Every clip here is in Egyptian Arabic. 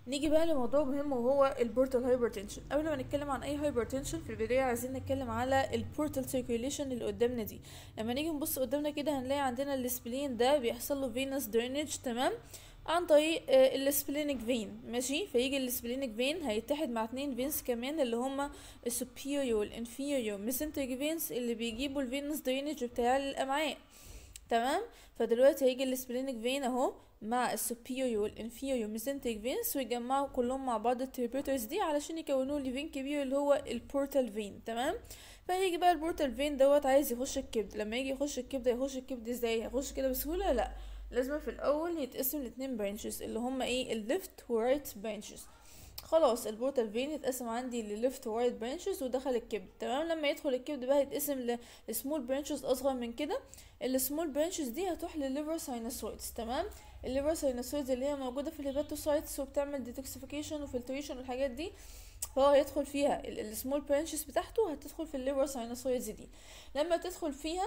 نيجي بقى لموضوع مهم وهو البورتال هايبرتنشن قبل ما نتكلم عن اي هايبرتنشن في البدايه عايزين نتكلم على البورتال سيركيوليشن اللي قدامنا دي لما نيجي نبص قدامنا كده هنلاقي عندنا السبلين ده بيحصل له فينس درينج تمام عن طريق السبلينيك فين ماشي فيجي السبلينيك فين هيتحد مع اتنين فينس كمان اللي هما السوبيريور والانفيريور ميسنتريك فينس اللي بيجيبوا الفينس درينج بتاع الامعاء تمام فدلوقتي هيجي السبلينيك فين اهو مع السوبيريور والانفيريور ميسنتريك فينس ويجمعوا كلهم مع بعض التريبيوترز دي علشان يكونوا لي فين كبير اللي هو البورتال فين تمام فهيجي بقى البورتال فين دوت عايز يخش الكبد لما يجي يخش الكبد هيخش الكبد ازاي هيخش كده بسهوله لا لازم في الاول يتقسم لاتنين برانشز اللي هما ايه الليفت ورايت برانشز خلاص البورتال فين يتقسم عندي لليفت ورايت برانشز ودخل الكبد تمام لما يدخل الكبد بقى يتقسم لسمول برانشز اصغر من كده السمول برانشز دي هتروح للليفر ساينوسويدز تمام الليفر ساينوسويدز اللي هي موجوده في الهيباتوسايتس وبتعمل ديتوكسيفيكيشن وفلتريشن والحاجات دي فهو هيدخل فيها السمول برانشز بتاعته هتدخل في الليفر ساينوسويدز دي لما تدخل فيها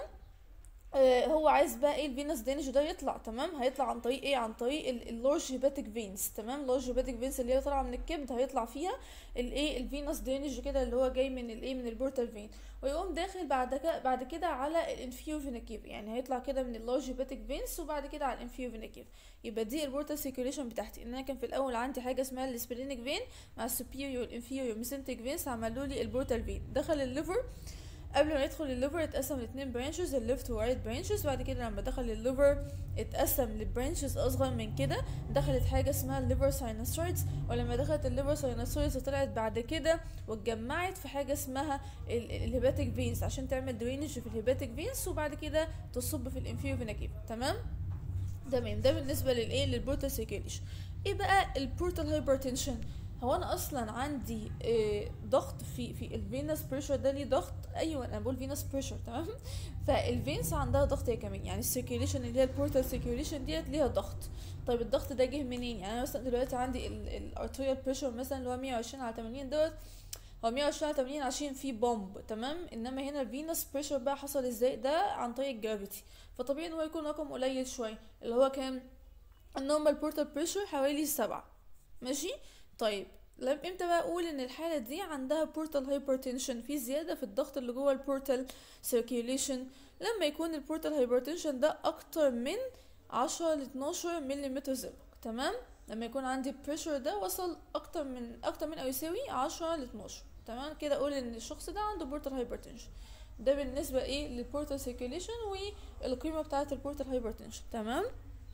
آه هو عايز بقى ايه الفينس دينج ده يطلع تمام هيطلع عن طريق ايه عن طريق اللارج هيباتيك فينز تمام اللارج هيباتيك فينز اللي هي طالعه من الكبد هيطلع فيها الايه الفينس دينج كده اللي هو جاي من الايه من البورتال فين ويقوم داخل بعد كده بعد كده على الانفيو فينيكيف يعني هيطلع كده من اللارج هيباتيك فينز وبعد كده على الانفيو فينيكيف يبقى دي البورتال سيركيوليشن بتاعتي ان انا كان في الاول عندي حاجه اسمها السبلينيك فين مع السوبيريور الانفيريور ميسنتريك فينز عملوا لي البورتال فين دخل الليفر قبل ما يدخل الليفر اتقسم لاتنين برانشز الليفت ورايت برانشز بعد كده لما دخل الليفر اتقسم لبرانشز اصغر من كده دخلت حاجه اسمها الليفر ساينوسويدز ولما دخلت الليفر ساينوسويدز طلعت بعد كده واتجمعت في حاجه اسمها الهيباتيك فينز عشان تعمل درينج في الهيباتيك فينز وبعد كده تصب في الانفيريور فينا كيف تمام تمام ده بالنسبه للايه للبورتال سيركيوليشن ايه بقى البورتال هايبرتنشن هو انا اصلا عندي إيه ضغط في في الفينس بريشر ده ليه ضغط ايوه انا بقول فينس بريشر تمام فالفينس عندها ضغط هي كمان يعني السيركيوليشن اللي هي البورتال سيركيوليشن ديت ليها ضغط طيب الضغط ده جه منين يعني انا مثلا دلوقتي عندي الارتريال بريشر مثلا اللي هو 120 على 80 دوت هو 120 على 80 عشان في بومب تمام انما هنا الفينس بريشر بقى حصل ازاي ده عن طريق الجرافيتي فطبيعي ان هو يكون رقم قليل شويه اللي هو كان النورمال بورتال بريشر حوالي سبعة ماشي طيب لم امتى بقى اقول ان الحاله دي عندها بورتال هايبرتنشن في زياده في الضغط اللي جوه البورتال سيركيوليشن لما يكون البورتال هايبرتنشن ده اكتر من 10 ل 12 ملم زئبق تمام لما يكون عندي بريشر ده وصل اكتر من اكتر من او يساوي 10 ل 12 تمام كده اقول ان الشخص ده عنده بورتال هايبرتنشن ده بالنسبه ايه للبورتال سيركيوليشن والقيمه بتاعه البورتال هايبرتنشن تمام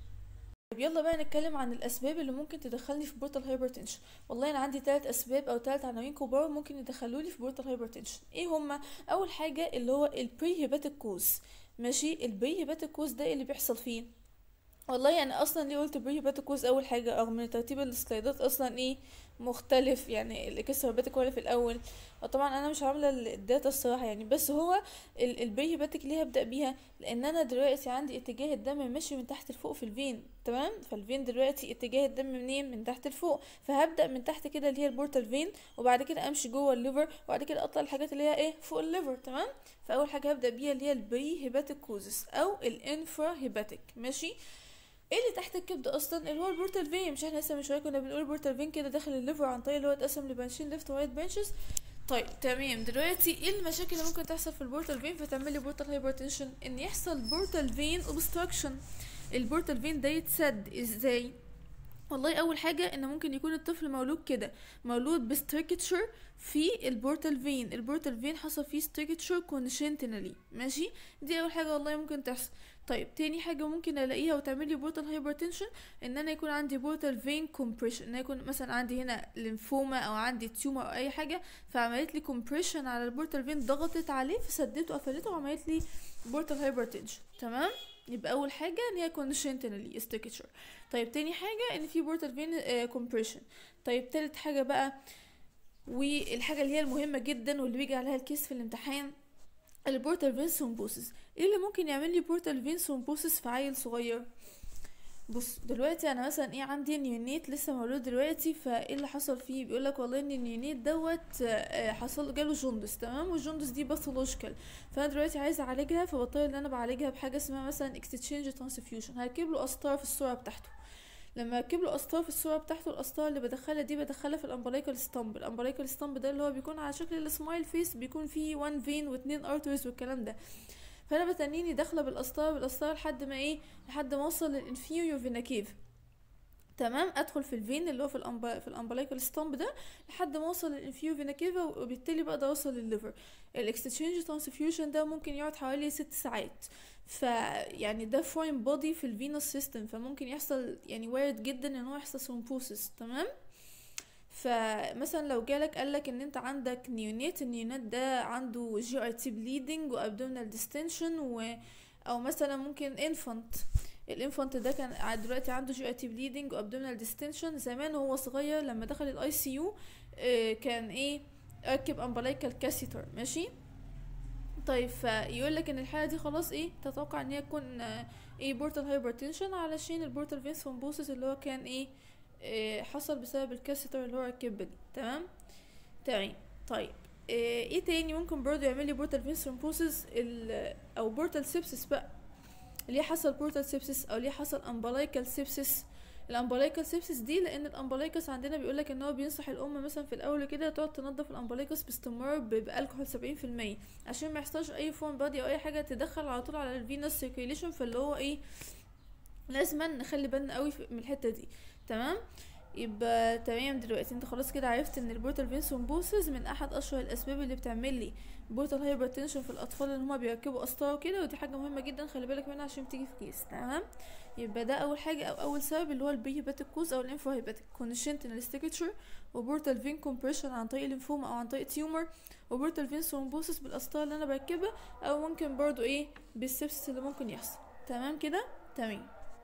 طيب يلا بقى نتكلم عن الاسباب اللي ممكن تدخلني في بورتال هايبرتنشن والله انا عندي ثلاث اسباب او ثلاث عناوين كبار ممكن يدخلوني في بورتال هايبرتنشن ايه هما اول حاجه اللي هو البري هيباتيك كوز ماشي البري هيباتيك كوز ده اللي بيحصل فيه والله انا اصلا ليه قلت بري هيباتيك كوز اول حاجه رغم ان ترتيب السلايدات اصلا ايه مختلف يعني الاكس هيباتيك ولا في الاول طبعا انا مش عامله الداتا الصراحه يعني بس هو البري هيباتيك ليه هبدا بيها لان انا دلوقتي عندي اتجاه الدم ماشي من تحت لفوق في الفين تمام فالفين دلوقتي اتجاه الدم منين من تحت لفوق فهبدا من تحت كده اللي هي البورتال فين وبعد كده امشي جوه الليفر وبعد كده اطلع الحاجات اللي هي ايه فوق الليفر تمام فاول حاجه هبدا بيها اللي هي البري هيباتيك كوزس او الانفرا هيباتيك ماشي ايه اللي تحت الكبد اصلا اللي هو البورتال فين مش احنا لسه من شويه كنا بنقول البورتال فين كده داخل الليفر عن طريق اللي هو اتقسم لبنشين ليفت ورايت بنشز طيب تمام دلوقتي ايه المشاكل اللي ممكن تحصل في البورتال فين فتعمل لي بورتال هايبرتنشن ان يحصل بورتال فين اوبستراكشن البورتال فين ده يتسد ازاي والله اول حاجه ان ممكن يكون الطفل مولود كده مولود بستريكتشر في البورتال فين البورتال فين حصل فيه ستريكتشر كونشنتنالي ماشي دي اول حاجه والله ممكن تحصل طيب تاني حاجه ممكن الاقيها وتعمل لي بورتال هايبرتنشن ان انا يكون عندي بورتال فين كومبريشن ان يكون مثلا عندي هنا ليمفوما او عندي تيومر او اي حاجه فعملت لي كومبريشن على البورتال فين ضغطت عليه فسدته قفلته وعملت لي بورتال هايبرتنشن تمام يبقى اول حاجه ان هي كونشنتنالي استكتشر طيب تاني حاجه ان في بورتال فين كومبريشن طيب تالت حاجه بقى والحاجه اللي هي المهمه جدا واللي بيجي عليها الكيس في الامتحان البورتال فين ثرومبوسيس ايه اللي ممكن يعمل لي بورتال فين ثرومبوسيس في عيل صغير بص دلوقتي انا مثلا ايه عندي نيونيت لسه مولود دلوقتي فايه اللي حصل فيه بيقول لك والله ان النيونيت دوت حصل جاله جوندس تمام والجوندس دي باثولوجيكال فانا دلوقتي عايزه اعالجها فبضطر ان انا بعالجها بحاجه اسمها مثلا اكستشينج ترانسفيوجن هركب له قسطره في الصوره بتاعته لما اركب له قسطره في الصوره بتاعته القسطره اللي بدخلها دي بدخلها في الامبلايكال ستامب الامبلايكال ستامب ده اللي هو بيكون على شكل السمايل فيس بيكون فيه وان فين واتنين ارترز والكلام ده فانا بتنيني داخله بالقسطره بالقسطره لحد ما ايه لحد ما اوصل للانفيريور فينا كيف تمام ادخل في الفين اللي هو في الأمب... في الامبلايكال ستامب ده لحد ما اوصل للانفيو فينا كيفا وبالتالي بقدر اوصل للليفر الاكستشينج ترانسفيوجن ده ممكن يقعد حوالي ست ساعات فيعني ده فورين بودي في الفينوس سيستم فممكن يحصل يعني وارد جدا ان هو يحصل ثرومبوسيس تمام فمثلا لو جالك قالك ان انت عندك نيونيت النيونات ده عنده جي ار تي بليدنج وابدومينال ديستنشن و او مثلا ممكن انفانت الانفانت ده كان دلوقتي عنده جي ار تي بليدنج وابدومينال ديستنشن زمان وهو صغير لما دخل الاي سي يو كان ايه ركب امبلايكال كاسيتر ماشي طيب فيقول لك ان الحاله دي خلاص ايه تتوقع ان هي تكون آه، ايه بورتال هايبرتنشن علشان البورتال فينس ثرومبوسيس اللي هو كان ايه, إيه حصل بسبب الكاسيتر اللي هو ركبه دي تمام تمام طيب ايه إيه تاني ممكن برضه يعمل لي بورتال فينس ثرومبوسيس او بورتال سيبسس بقى ليه حصل بورتال سيبسس او ليه حصل امبلايكال سيبسس الامبلايكال سيبسس دي لان الامبلايكس عندنا بيقولك ان هو بينصح الام مثلا في الاول كده تقعد تنظف الامبلايكس باستمرار ب- بالكحول سبعين في المية عشان ما يحصلش اي فورم بادي او اي حاجه تدخل على طول على الفينوس سيركيليشن فاللي هو ايه لازم نخلي بالنا قوي في- من الحته دي تمام يبقى تمام دلوقتي انت خلاص كده عرفت ان البورتال فين ثرومبوسيس من احد اشهر الاسباب اللي بتعمل لي بورتال هايبرتنشن في الاطفال اللي هما بيركبوا قسطره وكده ودي حاجه مهمه جدا خلي بالك منها عشان بتيجي في كيس تمام يبقى ده اول حاجه او اول سبب اللي هو البي هيباتيك كوز او الانفو هيباتيك كونجنتال ستيكتشر وبورتال فين كومبريشن عن طريق الليمفوما او عن طريق تيومر وبورتال فين ثرومبوسيس بالقسطره اللي انا بركبها او ممكن برضو ايه بالسبسس اللي ممكن يحصل تمام كده تمام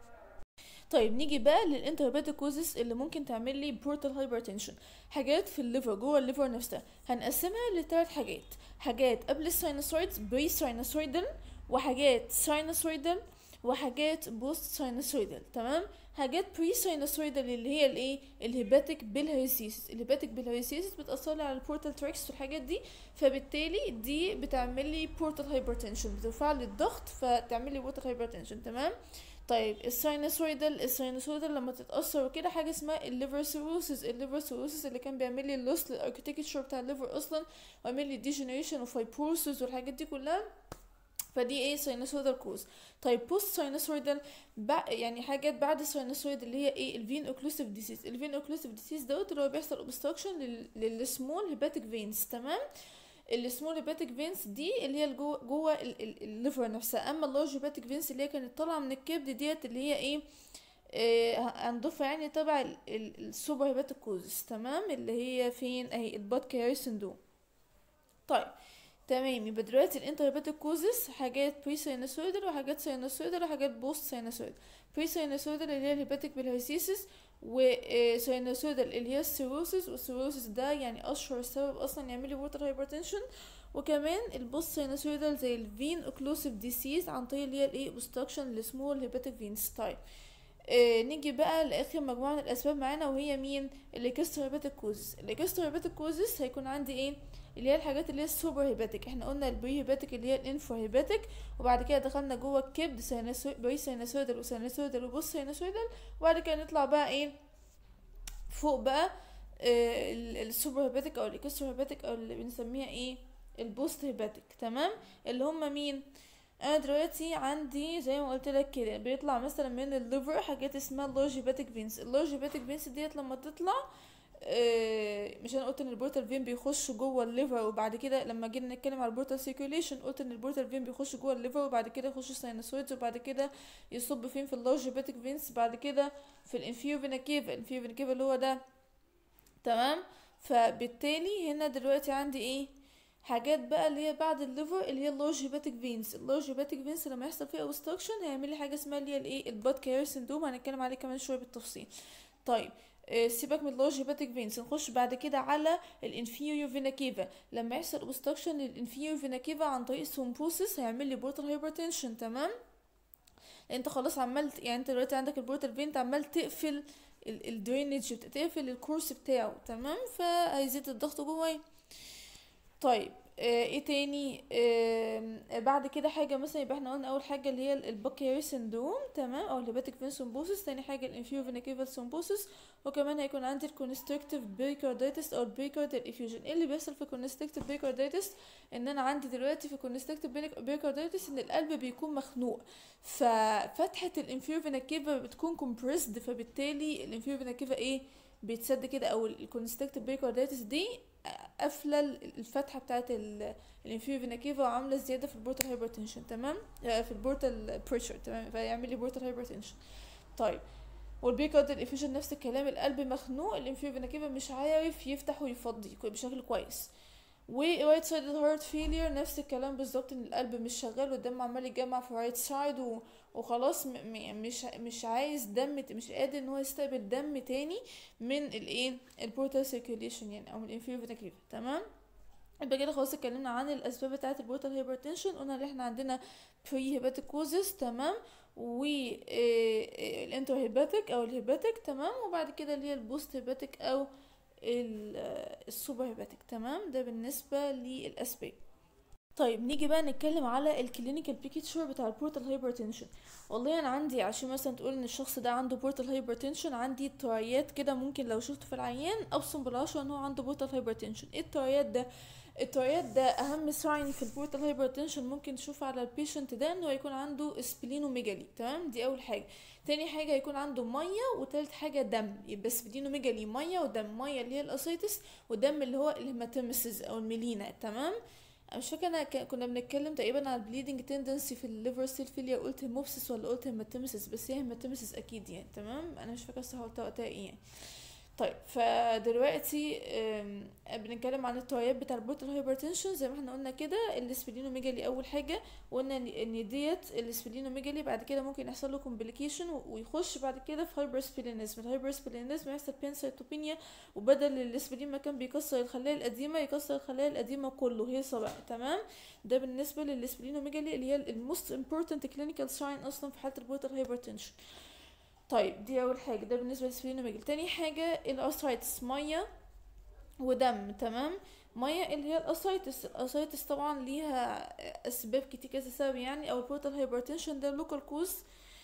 طيب نيجي بقى للانتربيتيك كوزز اللي ممكن تعمل لي بورتال هايبرتنشن حاجات في الليفر جوه الليفر نفسها هنقسمها لثلاث حاجات حاجات قبل الساينوسويدز بري ساينوسويدال وحاجات ساينوسويدال وحاجات بوست ساينوسويدال تمام حاجات بري ساينوسويدال اللي هي الايه الهيباتيك بالهيسيس الهيباتيك بالهيسيس بتاثر لي على البورتال تراكس والحاجات دي فبالتالي دي بتعمل لي بورتال هايبرتنشن بترفع لي الضغط فتعمل لي بورتال هايبرتنشن تمام طيب الساينوسويدال الساينوسويدال لما تتأثر وكده حاجة اسمها الليفر سيروسيس الليفر سيروسيس اللي كان بيعمل لي اللوس للاركتكتشر بتاع الليفر اصلا ويعمل لي ديجنريشن وفايبروسيس والحاجات دي كلها فدي ايه ساينوسويدال كوز طيب بوست ساينوسويدال يعني حاجات بعد الساينوسويد اللي هي ايه الفين اوكلوسيف ديسيز الفين اوكلوسيف ديسيز دوت اللي هو بيحصل اوبستراكشن للسمول هيباتيك فينز تمام السمول هيباتيك فينس دي اللي هي جوه جوه الليفر نفسها اما اللارج هيباتيك فينس اللي هي كانت طالعه من الكبد ديت اللي هي ايه آه هنضيفها يعني تبع السوبر هيباتيك كوزس تمام اللي هي فين اهي الباد كاري سندروم طيب تمام يبقى دلوقتي الانتر هيباتيك كوزس حاجات بري ساينوسويدال وحاجات ساينوسويدال وحاجات بوست ساينوسويدال بري ساينوسويدال اللي هي الهيباتيك بالهيسيسس وساينوسويدال اللي هي السيروسيس والسيروسيس ده يعني اشهر سبب اصلا يعمل لي ووتر هايبرتنشن وكمان البوست ساينوسويدال زي الفين اوكلوسيف ديسيز عن طريق اللي هي الايه اوبستراكشن للسمول هيباتيك فينز طيب آه نيجي بقى لاخر مجموعه من الاسباب معانا وهي مين الاكسترا هيباتيك كوزس الاكسترا هيباتيك كوزس هيكون عندي ايه اللي هي الحاجات اللي هي السوبر هيباتيك احنا قلنا البري هيباتيك اللي هي الانفو هيباتيك وبعد كده دخلنا جوه الكبد سيناسو... بري سيناسويدال وسيناسويدال وبوست سيناسويدال وبعد كده نطلع بقى ايه فوق بقى آه السوبر هيباتيك او الاكسترا هيباتيك او اللي بنسميها ايه البوست هيباتيك تمام اللي هم مين انا دلوقتي عندي زي ما قلت لك كده بيطلع مثلا من الليفر حاجات اسمها اللارج هيباتيك فينس اللارج هيباتيك فينس ديت لما تطلع آه مش انا قلت ان البورتال فين بيخش جوه الليفر وبعد كده لما جينا نتكلم على البورتال سيركيوليشن قلت ان البورتال فين بيخش جوه الليفر وبعد كده يخش ساينوسويدز وبعد كده يصب فين في اللارج هيباتيك فينس بعد كده في الانفيو فينا كيفا الانفيو فينا كيفا اللي هو ده تمام فبالتالي هنا دلوقتي عندي ايه حاجات بقى اللي هي بعد الليفر اللي هي اللارج هيباتيك فينز اللارج هيباتيك فينز لما يحصل فيها اوبستراكشن هيعمل لي حاجه اسمها اللي هي الايه الباد كارير سندروم هنتكلم عليه كمان شويه بالتفصيل طيب آه سيبك من اللارج هيباتيك فينز نخش بعد كده على الانفيريور فينا كيفا لما يحصل اوبستراكشن للانفيريور فينا كيفا عن طريق الثرومبوسيس هيعمل لي بورتال هايبرتنشن تمام انت خلاص عملت يعني انت دلوقتي عندك البورتال فين عمال تقفل الدرينج تقفل الكورس بتاعه تمام فهيزيد الضغط جواه طيب آه ايه تاني آه بعد كده حاجة مثلا يبقى احنا قلنا اول حاجة اللي هي البكيري سندروم تمام او الهيباتيك فين ثرومبوسيس تاني حاجة الانفيرو فينا كيفال ثرومبوسيس وكمان هيكون عندي الكونستركتيف بيريكارديتس او البيريكارديال افيوجن ايه اللي بيحصل في الكونستركتيف بيريكارديتس ان انا عندي دلوقتي في الكونستركتيف بيريكارديتس ان القلب بيكون مخنوق ففتحة الانفيرو فينا كيفا بتكون كومبريسد فبالتالي الانفيرو فينا كيفا ايه بيتسد كده او الكونستركتيف بيريكارديتس دي قافله الفتحه بتاعت الانفيريور فينا كيفا وعامله زياده في البورتال هايبرتنشن تمام في البورتال بريشر تمام فيعمل لي بورتال هايبرتنشن طيب والبيكاردال افيوجن نفس الكلام القلب مخنوق الانفيريور فينا كيفا مش عارف يفتح ويفضي بشكل كويس ورايت سايد هارت فيلير نفس الكلام بالظبط ان القلب مش شغال والدم عمال يتجمع في رايت سايد و... وخلاص م... م... مش مش عايز دم مش قادر ان هو يستقبل دم تاني من الايه البورتال سيركيوليشن يعني او من الانفيريور فينا كيفا تمام يبقى كده خلاص اتكلمنا عن الاسباب بتاعه البورتال هايبرتنشن قلنا ان احنا عندنا بري هيباتيك كوزز تمام و الانتر هيباتيك او الهيباتيك تمام وبعد كده اللي هي البوست هيباتيك او السوبر هيباتيك تمام ده بالنسبه للاسباب طيب نيجي بقى نتكلم على الكلينيكال بيكتشر بتاع البورتال هايبرتنشن والله انا عندي عشان مثلا تقول ان الشخص ده عنده بورتال هايبرتنشن عندي طريات كده ممكن لو شفته في العيان ابصم بالعشرة ان هو عنده بورتال هايبرتنشن ايه الطريات ده الطريات ده اهم ساين في البورتال هايبرتنشن ممكن تشوف على البيشنت ده انه يكون عنده سبلينوميجالي تمام دي اول حاجه تاني حاجه يكون عنده ميه وتالت حاجه دم يبقى سبلينوميجالي ميه ودم ميه اللي هي الاسيتس ودم اللي هو الهيماتيمسز او الميلينا تمام انا مش فاكره انا كنا بنتكلم تقريبا على البليدنج تندنسي في الليفر سيل فيلير قلت هيموبسيس ولا قلت هيماتيمسيس بس هي هيماتيمسيس اكيد يعني تمام انا مش فاكره الصراحه قلتها وقتها ايه يعني طيب فدلوقتي بنتكلم عن الطريات بتاع البورتال هايبرتنشن زي ما احنا قلنا كده الاسبلينوميجالي اول حاجه وقلنا ان ديت الاسبلينوميجالي بعد كده ممكن يحصل له كومبليكيشن ويخش بعد كده في هايبرسبلينيزم الهايبرسبلينيزم يحصل بنسيتوبينيا وبدل الاسبلين ما كان بيكسر الخلايا القديمه يكسر الخلايا القديمه كله هيصه بقى تمام ده بالنسبه للاسبلينوميجالي اللي هي الموست امبورتنت كلينيكال ساين اصلا في حاله البورتال هايبرتنشن طيب دي اول حاجه ده بالنسبه للسبلينوميجالي تاني حاجه الارثرايتس ميه ودم تمام ميه اللي هي الاسايتس الاسايتس طبعا ليها اسباب كتير كذا سبب يعني او البورتال هايبرتنشن ده لوكال كوز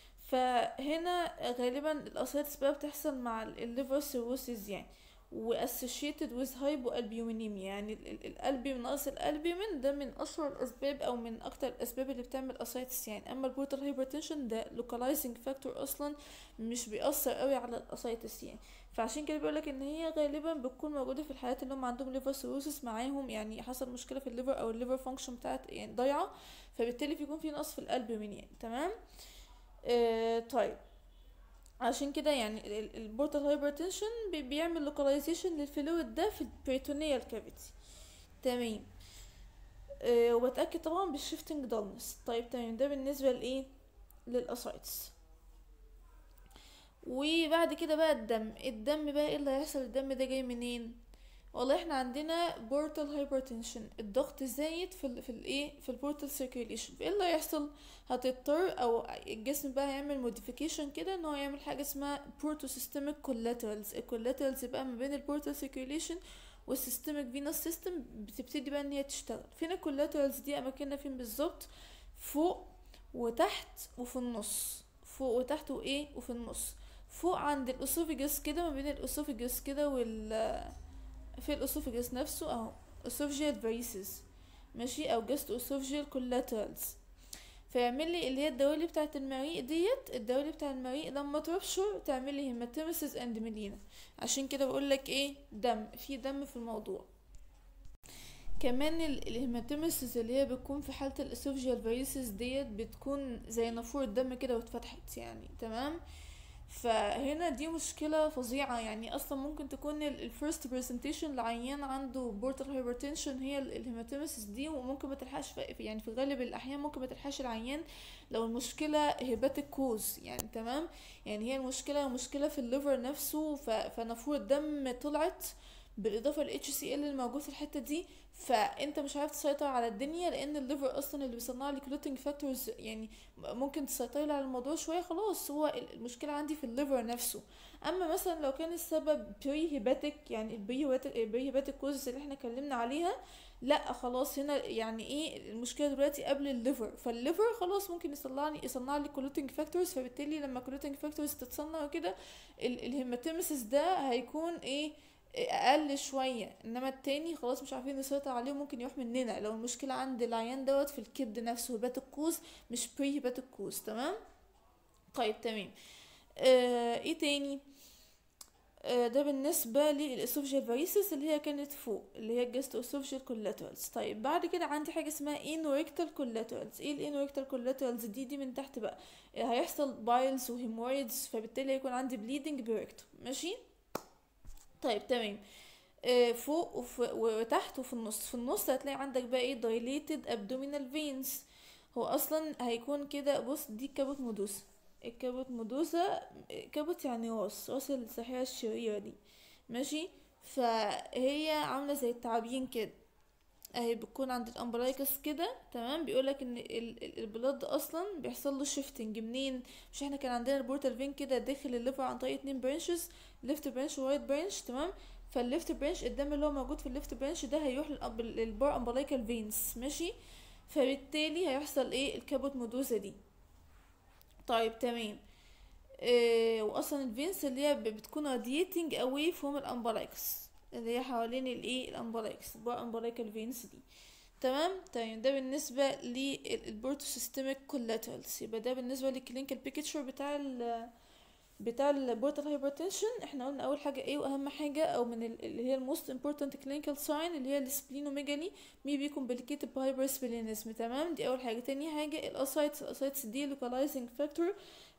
فهنا غالبا الاسايتس بقى بتحصل مع الليفر سيروسيس يعني واسوشيتد ويز هايبوالبيومينيميا يعني القلب من نقص الالبيومين ده من اشهر الاسباب او من اكتر الاسباب اللي بتعمل اسايتس يعني اما البورتال هايبرتنشن ده لوكالايزنج فاكتور اصلا مش بيأثر قوي على الاسايتس يعني فعشان كده بيقولك ان هي غالبا بتكون موجوده في الحالات اللي هم عندهم ليفر سيروسيس معاهم يعني حصل مشكله في الليفر او الليفر فانكشن بتاعت يعني ضايعه فبالتالي بيكون في نقص في الالبومين يعني تمام آه طيب عشان كده يعني البورتال هايبرتنشن بيعمل لوكاليزيشن للفلويد ده في البريتونيال كافيتي تمام أه وبتاكد طبعا بالشيفتنج دالنس طيب تمام ده بالنسبه لايه للاسايتس وبعد كده بقى الدم الدم بقى ايه اللي هيحصل الدم ده جاي منين والله احنا عندنا بورتال هايبرتنشن الضغط زايد في ال في الايه في البورتال سيركيوليشن ايه اللي هيحصل هتضطر او الجسم بقى هيعمل موديفيكيشن كده ان هو يعمل حاجه اسمها بورتو سيستميك كولاترالز الكولاترالز بقى ما بين البورتال سيركيوليشن والسيستميك فينوس سيستم بتبتدي بقى ان هي تشتغل فين الكولاترالز دي اماكنها فين بالظبط فوق وتحت وفي النص فوق وتحت وايه وفي النص فوق عند الاسوفيجس كده ما بين الاسوفيجس كده وال في الاسوفيجس نفسه اهو اسوفجيال فيسز ماشي او جست اسوفجيال كولاترالز فيعمل لي اللي هي الدوالي بتاعه المريء ديت الدوالي بتاع المريء لما تبشر تعمل لي هيماتيمسيس اند ميلينا عشان كده بقول لك ايه دم في دم في الموضوع كمان الهيماتيمسيس اللي هي بتكون في حاله الاسوفجيال فيسز ديت بتكون زي نافوره دم كده واتفتحت يعني تمام فهنا دي مشكلة فظيعة يعني أصلا ممكن تكون الفيرست برزنتيشن لعيان عنده بورتال هايبرتنشن هي الهيماتيمسيس دي وممكن ما تلحقش يعني في غالب الأحيان ممكن ما تلحقش العيان لو المشكلة هيباتيك كوز يعني تمام يعني هي المشكلة مشكلة في الليفر نفسه فنافورة الدم طلعت بالاضافه لل HCl اللي موجود في الحته دي فانت مش عارف تسيطر على الدنيا لان الليفر اصلا اللي بيصنع لي كلوتنج فاكتورز يعني ممكن تسيطري على الموضوع شويه خلاص هو المشكله عندي في الليفر نفسه اما مثلا لو كان السبب بري هيباتيك يعني البري هيباتيك كوزز اللي احنا اتكلمنا عليها لا خلاص هنا يعني ايه المشكله دلوقتي قبل الليفر فالليفر خلاص ممكن يصنع لي يصنع لي كلوتنج فاكتورز فبالتالي لما كلوتنج فاكتورز تتصنع وكده الهيماتيمسيس ده هيكون ايه اقل شويه انما التاني خلاص مش عارفين نسيطر عليه ممكن يروح مننا لو المشكله عند العيان دوت في الكبد نفسه هبات الكوز مش بري هبات الكوز تمام طيب تمام آه ايه تاني آه ده بالنسبة للاسوفجيال فاريسس اللي هي كانت فوق اللي هي الجست اسوفجيال كولاترالز طيب بعد كده عندي حاجة اسمها انوريكتال كولاترالز ايه الانوريكتال كولاترالز دي دي من تحت بقى آه هيحصل بايلز وهيمويدز فبالتالي هيكون عندي بليدنج بيركتوم ماشي طيب تمام آه فوق وف... وتحت وفي النص في النص هتلاقي عندك بقى ايه dilated abdominal veins هو اصلا هيكون كده بص دي كبوت مدوسة الكبوت مدوسة كبوت يعني راس راس الساحية الشريرة دي ماشي فهي عاملة زي التعابين كده اهي بتكون عند الامبلايكس كده تمام بيقولك ان البلاد اصلا بيحصل له شيفتنج منين مش احنا كان عندنا البورتال فين كده داخل الليفر عن طريق اتنين برانشز ليفت برانش ورايت برانش تمام فالليفت برانش الدم اللي هو موجود في الليفت برانش ده هيروح للبار امبلايكال فينز ماشي فبالتالي هيحصل ايه الكابوت مودوزا دي طيب تمام إيه واصلا الفينس اللي هي بتكون راديتنج اواي فروم الامبلايكس اللي هي حوالين الايه الامبلايكس البار امبلايكال فينس دي تمام تمام ده بالنسبه للبورتو سيستميك كولاترالز يبقى ده بالنسبه للكلينيكال بيكتشر بتاع ال بتاع البورتال هايبرتنشن احنا قلنا اول حاجه ايه واهم حاجه او من اللي هي الموست امبورتنت كلينيكال ساين اللي هي السبلينوميجالي مي بي كومبليكيتد بهايبرسبلينزم تمام دي اول حاجه تاني حاجه الاسايتس الاسايتس دي لوكالايزنج فاكتور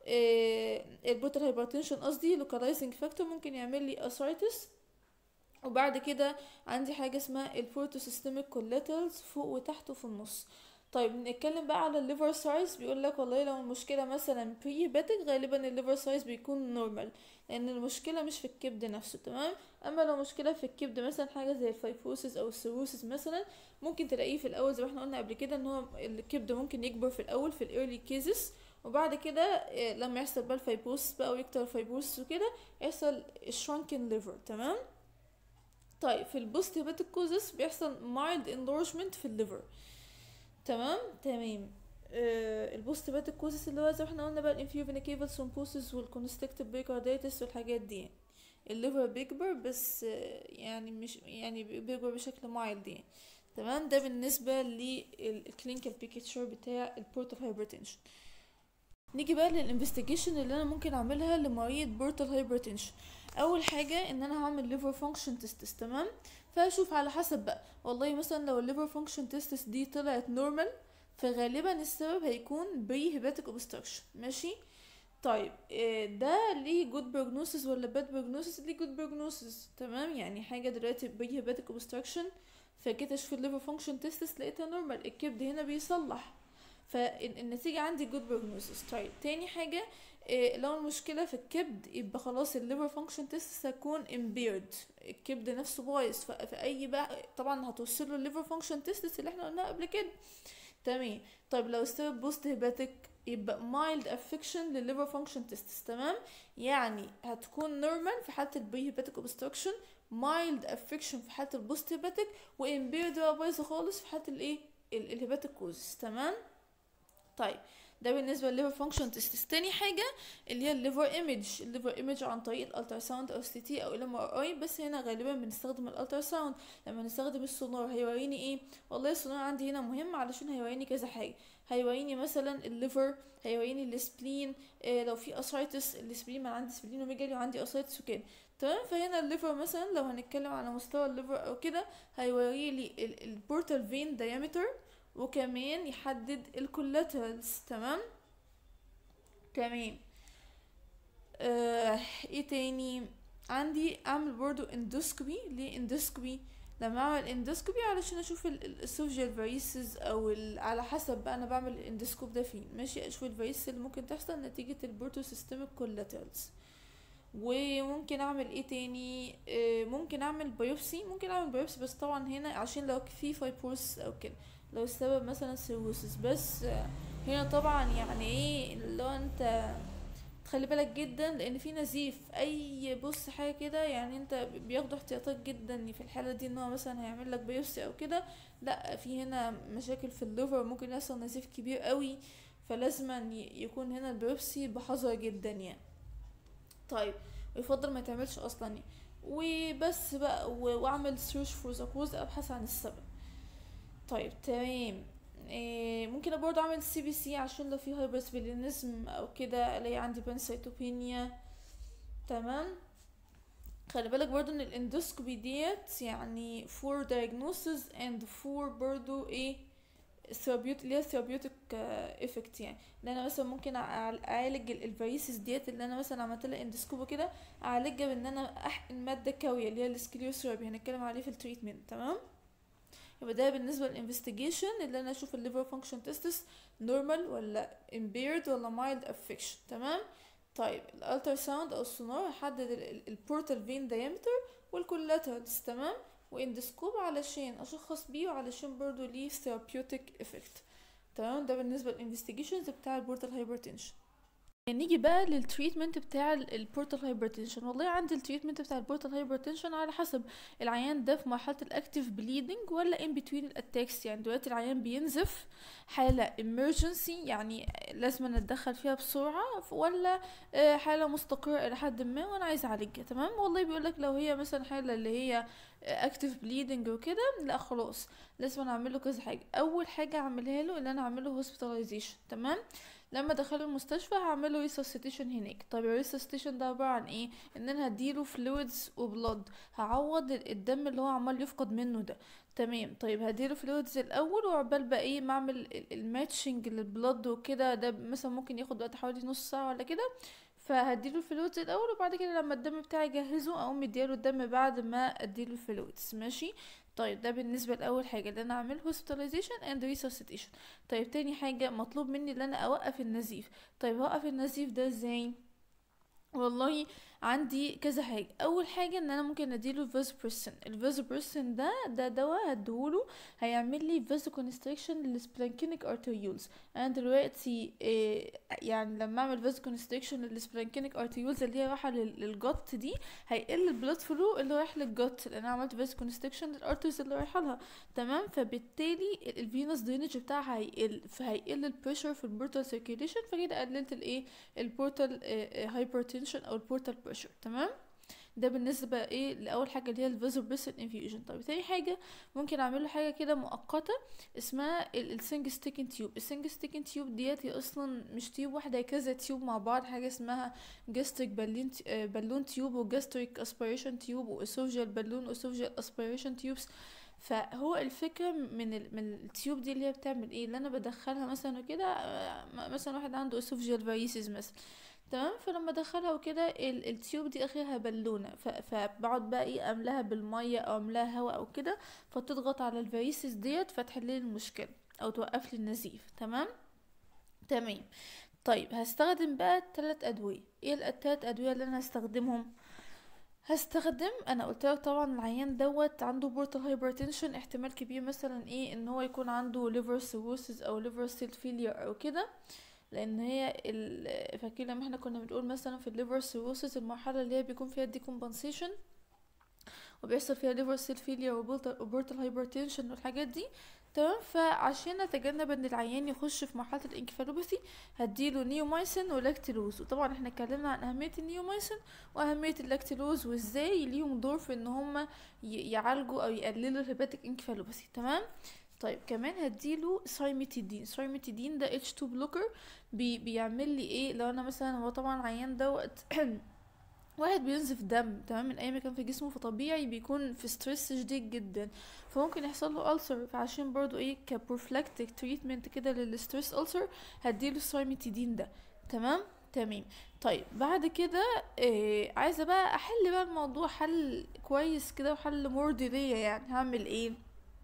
اه البورتال هايبرتنشن قصدي لوكالايزنج فاكتور ممكن يعمل لي اسايتس وبعد كده عندي حاجه اسمها البورتو سيستميك كولاترالز فوق وتحت وفي النص طيب نتكلم بقى على الليفر سايز بيقول لك والله لو المشكله مثلا بري هيباتيك غالبا الليفر سايز بيكون نورمال لان المشكله مش في الكبد نفسه تمام اما لو مشكله في الكبد مثلا حاجه زي الفايفوسيس او السيروسيس مثلا ممكن تلاقيه في الاول زي ما احنا قلنا قبل كده ان هو الكبد ممكن يكبر في الاول في الايرلي كيزز وبعد كده لما يحصل بقى الفايبوس بقى ويكتر الفايبوس وكده يحصل الشرانكن ليفر تمام طيب في البوست هيباتيك كوزس بيحصل مايلد انلارجمنت في الليفر تمام تمام آه البوست هيباتيك كوزس اللي هو زي ما احنا قلنا بقى الانفيو فينيكيفال ثرومبوسيس والكونستكتيف بيكارديتس والحاجات دي الليفر بيكبر بس آه يعني مش يعني بيكبر بشكل مايلد يعني تمام ده بالنسبة للكلينيكال بيكتشر بتاع البورتال هايبرتنشن نيجي بقى للانفستيجيشن اللي انا ممكن اعملها لمريض بورتال هايبرتنشن اول حاجه ان انا هعمل ليفر فانكشن تيستس تمام فاشوف على حسب بقى والله مثلا لو الليفر فانكشن تيستس دي طلعت نورمال فغالبا السبب هيكون بري هيباتيك اوبستراكشن ماشي طيب ده ليه جود بروجنوسيس ولا باد بروجنوسيس ليه جود بروجنوسيس تمام يعني حاجه دلوقتي بري هيباتيك اوبستراكشن فجيت اشوف الليفر فانكشن تيستس لقيتها نورمال الكبد هنا بيصلح فالنتيجة عندي جود بروجنوسيس طيب تاني حاجة إيه لو المشكلة في الكبد يبقى خلاص الليفر فانكشن تيست هتكون امبيرد الكبد نفسه بايظ في اي بقى طبعا هتوصله الليفر فانكشن تيست اللي احنا قلناها قبل كده تمام طيب لو السبب بوست هيباتيك يبقى مايلد افكشن للليفر فانكشن تيست تمام يعني هتكون نورمال في حالة البري هيباتيك اوبستراكشن مايلد افكشن في حالة البوست هيباتيك وامبيرد بقى بايظة خالص في حالة الايه الهيباتيك كوز تمام طيب ده بالنسبه للليفر فانكشن تيست تاني حاجه اللي هي الليفر ايمج الليفر ايمج عن طريق الالترا ساوند او سي تي او الام ار اي بس هنا غالبا بنستخدم الالترا ساوند لما نستخدم السونار هيوريني ايه والله السونار عندي هنا مهم علشان هيوريني كذا حاجه هيوريني مثلا الليفر هيوريني السبلين إيه لو في اسايتس السبلين ما عندي سبلين وميجالي وعندي اسايتس وكده تمام فهنا الليفر مثلا لو هنتكلم على مستوى الليفر او كده هيوري لي البورتال فين دايمتر وكمان يحدد الكولاترالز تمام تمام آه ايه تاني عندي اعمل برضو اندوسكوبي ليه اندوسكوبي لما اعمل اندوسكوبي علشان اشوف السوفجيال فاريسز او على حسب بقى انا بعمل الاندوسكوب ده فين ماشي اشوف الفاريسز اللي ممكن تحصل نتيجة البورتو سيستميك كولاترالز وممكن اعمل ايه تاني آه ممكن اعمل بايوبسي ممكن اعمل بايوبسي بس طبعا هنا عشان لو في فايبروس او كده لو السبب مثلا سيروسس بس آه، هنا طبعا يعني ايه اللي هو انت تخلي بالك جدا لان في نزيف اي بص حاجه كده يعني انت بياخدوا احتياطات جدا في الحاله دي ان هو مثلا هيعمل لك بايوبسي او كده لا في هنا مشاكل في الليفر ممكن يحصل نزيف كبير قوي فلازما ي- يكون هنا البيوبسي بحذر جدا يعني طيب ويفضل ما يتعملش اصلا يعني وبس بقى و- واعمل سيرش فور ذا كوز ابحث عن السبب طيب تمام إيه ممكن برضه اعمل سي بي سي عشان لو في هايبرسبلينزم او كده الاقي عندي بانسيتوبينيا تمام خلي بالك برضه ان الاندوسكوبي ديت يعني for diagnosis and for برضه ايه ثيرابيوت اللي هي ثيرابيوتيك افكت يعني ان انا مثلا ممكن أع- اعالج ال- الفيروسز ديت اللي انا مثلا عملت لها اندوسكوب كده اعالجها بان انا احقن ماده كاويه اللي هي السكليوثيرابي هنتكلم عليه في التريتمنت تمام يبقى ده بالنسبه للانفستيجيشن اللي انا اشوف الليفر فانكشن تيستس نورمال ولا impaired ولا mild affection تمام طيب الالتر ساوند او السونار هحدد البورتال فين دايمتر والكولاترالز تمام واندسكوب علشان اشخص بيه وعلشان برضو ليه ثيرابيوتيك افكت تمام ده بالنسبه للانفستيجيشنز بتاع البورتال هايبرتنشن نيجي بقى للتريتمنت بتاع البورتال هايبرتنشن والله عندي التريتمنت بتاع البورتال هايبرتنشن على حسب العيان ده في مرحله الاكتيف بليدنج ولا ان بتوين الاتاكس يعني دلوقتي العيان بينزف حاله emergency يعني لازم نتدخل فيها بسرعه ولا آه، حاله مستقره الى حد ما وانا عايزه اعالجها تمام والله بيقول لك لو هي مثلا حاله اللي هي اكتيف بليدنج وكده لا خلاص لازم اعمل له كذا حاجه اول حاجه اعملها له ان انا اعمل له هوسبيتاليزيشن تمام لما ادخله المستشفى هعمله ريسوسيتيشن هناك طب الريسوسيتيشن ده عباره عن ايه ان انا هديله فلويدز وبلد هعوض ال- الدم اللي هو عمال يفقد منه ده تمام طيب هديله فلويدز الاول وعقبال بقى ايه ما اعمل الماتشنج للبلد وكده ده مثلا ممكن ياخد وقت حوالي نص ساعه ولا كده فهديله الفلويدز الاول وبعد كده لما الدم بتاعي يجهزه اقوم مديله الدم بعد ما اديله الفلويدز ماشي طيب ده بالنسبه لاول حاجه ان انا اعمل hospitalization and resuscitation طيب تاني حاجه مطلوب مني ان انا اوقف النزيف طيب اوقف النزيف ده ازاي والله عندي كذا حاجة أول حاجة إن أنا ممكن أديله فازوبرسين الفازوبرسين ده ده دواء هديهوله هيعمل لي فازوكونستريكشن للسبلانكينيك ارتريولز أنا دلوقتي إيه يعني لما أعمل فازوكونستريكشن للسبلانكينيك ارتريولز اللي هي رايحة لل- للجت دي هيقل البلاد فلو اللي رايح للجت لأن أنا عملت فازوكونستريكشن للارتريز اللي رايحة لها تمام فبالتالي الفينوس درينج بتاعها هيقل فهيقل البريشر في البورتال سيركيوليشن فكده قللت الايه البورتال هايبرتنشن او البورتال بريشر تمام ده بالنسبه ايه لاول حاجه اللي هي الفازوبريسن انفيوجن طيب تاني حاجه ممكن اعمل له حاجه كده مؤقته اسمها السنج ستيكن تيوب السنج ستيكن تيوب ديت هي اصلا مش تيوب واحده هي كذا تيوب مع بعض حاجه اسمها جاستريك بالون بالون تيوب وجاستريك اسبيريشن تيوب واسوفجيال بالون واسوفجيال اسبيريشن تيوبس فهو الفكرة من ال... من التيوب دي اللي هي بتعمل ايه اللي انا بدخلها مثلا وكده آه، م- مثلا واحد عنده اسوفجيال فايسز مثلا تمام فلما ادخلها وكده ال... التيوب دي اخرها بالونة ف... فبقعد بقى ايه املاها بالمية او املاها هواء او كده فتضغط على الفايسز ديت فتحل لي المشكلة او توقف لي النزيف تمام تمام طيب هستخدم بقى التلات ادوية ايه التلات ادوية اللي انا هستخدمهم هستخدم انا قلت لك طبعا العيان دوت عنده بورتال هايبرتنشن احتمال كبير مثلا ايه ان هو يكون عنده ليفر سيروسيس او ليفر سيل فيلير او كده لان هي ال- فاكرين لما احنا كنا بنقول مثلا في الليفر سيروسيس المرحله اللي هي بيكون فيها ديكومبنسيشن وبيحصل فيها ليفر سيل فيلير وبورتال هايبرتنشن والحاجات دي تمام فعشان نتجنب ان العيان يخش في مرحله الانكفالوباثي هديله نيومايسين ولاكتيلوز وطبعا احنا اتكلمنا عن اهميه النيومايسين واهميه اللاكتيلوز وازاي ليهم دور في ان هم يعالجوا او يقللوا الهيباتيك انكفالوباثي تمام طيب كمان هديله سايميتيدين سايميتيدين ده اتش 2 بلوكر بي بيعمل لي ايه لو انا مثلا هو طبعا عيان دوت واحد بينزف دم تمام من اي مكان في جسمه فطبيعي بيكون في ستريس شديد جدا فممكن يحصل له ألسر فعشان برضو ايه كبروفلاكتيك تريتمنت كده للستريس ألسر هديله السايميتيدين ده تمام تمام طيب بعد كده إيه عايزه بقى احل بقى الموضوع حل كويس كده وحل مرضي ليا يعني هعمل ايه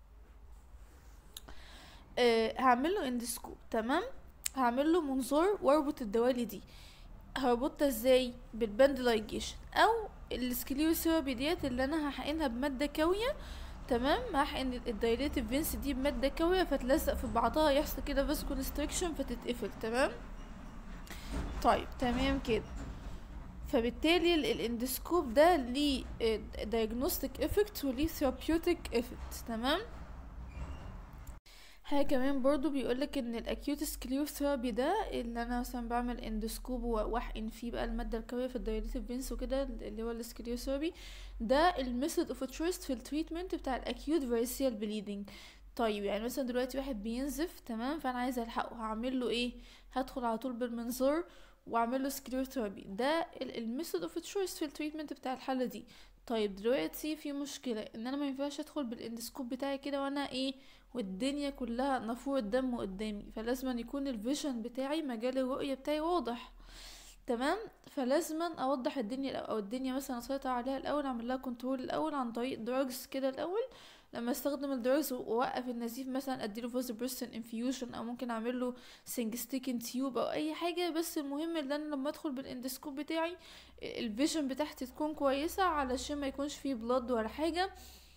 آه هعمل له اندسكوب تمام هعمل له منظار واربط الدوالي دي هربطها ازاي بالباند لايجيشن او السكليوثيرابي ديت اللي انا هحقنها بماده كاويه تمام هحقن الدايليتيف فينس دي بماده كاويه فتلزق في بعضها يحصل كده فيس كونستريكشن فتتقفل تمام طيب تمام كده فبالتالي ال- الاندسكوب ده ليه diagnostic effect وليه therapeutic effect تمام حاجة كمان برضو بيقولك ان الاكيوت سكلير ثيرابي ده اللي انا مثلا بعمل اندوسكوب واحقن فيه بقى المادة الكاوية في الدايليتيف فينس وكده اللي هو السكلير ثيرابي ده الميثود اوف تشويس في التريتمنت بتاع الاكيوت فيرسيال بليدنج طيب يعني مثلا دلوقتي واحد بينزف تمام فانا عايزه الحقه هعمل له ايه هدخل على طول بالمنظار واعمل له سكلير ثيرابي ده الميثود اوف تشويس في التريتمنت بتاع الحاله دي طيب دلوقتي في مشكله ان انا ما ينفعش ادخل بالاندسكوب بتاعي كده وانا ايه والدنيا كلها نافوره دم قدامي فلازم أن يكون الفيجن بتاعي مجال الرؤيه بتاعي واضح تمام فلازم اوضح الدنيا الأول- او الدنيا مثلا اسيطر عليها الاول اعمل لها كنترول الاول عن طريق دراجز كده الاول لما استخدم الدراجز واوقف النزيف مثلا اديله فوزبرستن انفيوجن او ممكن اعمل له سنجستيكن تيوب او اي حاجه بس المهم ان انا لما ادخل بالاندسكوب بتاعي الفيجن بتاعتي تكون كويسه علشان ما يكونش فيه بلاد ولا حاجه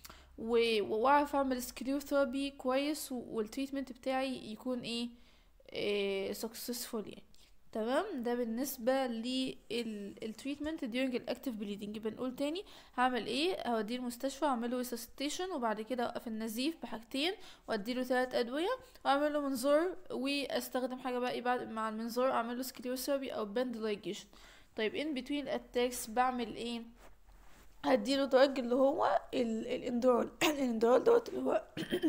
و- واعرف اعمل سكلير ثيرابي كويس و- والتريتمنت بتاعي يكون ايه, إيه successful يعني تمام ده بالنسبة للتريتمنت during الاكتيف بليدنج بنقول تاني هعمل ايه هوديه المستشفى اعمله resuscitation وبعد كده اوقف النزيف بحاجتين واديله ثلاث ادوية واعمل له منظار واستخدم حاجة بقى إيه بعد مع المنظار اعمل له سكلير ثيرابي او باند لايجيشن طيب in between attacks بعمل ايه هديله دراج اللي هو ال- الاندرال الاندرال دوت اللي هو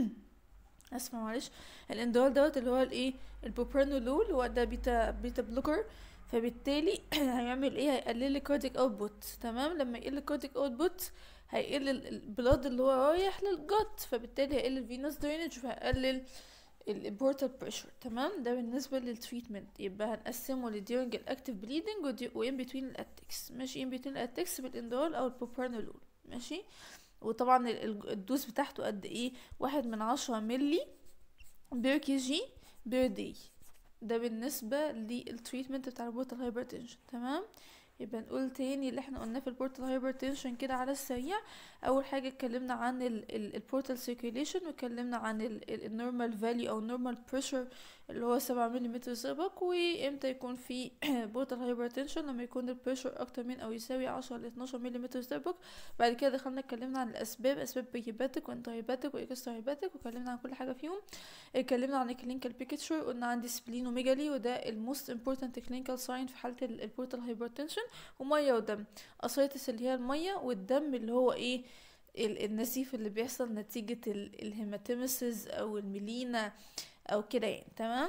اسمع معلش الاندرال دوت اللي هو الايه البروبرانولول هو ده بيتا بيتا بلوكر فبالتالي هيعمل ايه هيقلل لي كارديك اوتبوت تمام لما يقل الكارديك اوتبوت هيقل ال- البلاد اللي هو رايح للجت فبالتالي هيقل الفينوس درينج فهيقلل البورتال بريشر تمام ده بالنسبه للتريتمنت يبقى هنقسمه لديورنج الاكتيف بليدنج وان بتوين الاتكس ماشي ان بتوين الاتكس بالاندول او البروبرانولول ماشي وطبعا ال- ال- الدوز بتاعته قد ايه واحد من عشرة ملي بير كي جي بير داي ده بالنسبة للتريتمنت بتاع البورتال هايبرتنشن تمام يبقى نقول تاني اللي احنا قلناه في البورتال هايبرتنشن كده على السريع اول حاجه اتكلمنا عن البورتال سيركيوليشن واتكلمنا عن النورمال فاليو او النورمال بريشر اللي هو سبعة ملم زئبق وامتى يكون في بورتال هايبرتنشن لما يكون البريشر اكتر من او يساوي عشرة ل 12 ملم زئبق بعد كده دخلنا اتكلمنا عن الاسباب اسباب هيباتيك وانتر هيباتيك واكسترا هيباتيك واتكلمنا عن كل حاجه فيهم اتكلمنا عن الكلينيكال بيكتشر قلنا عندي سبلينوميجالي وده الموست امبورتنت كلينيكال ساين في حاله البورتال هايبرتنشن وميه ودم اسايتس اللي هي الميه والدم اللي هو ايه ال- النزيف اللي بيحصل نتيجة ال- الهيماتيمسز او الميلينا او كده يعني تمام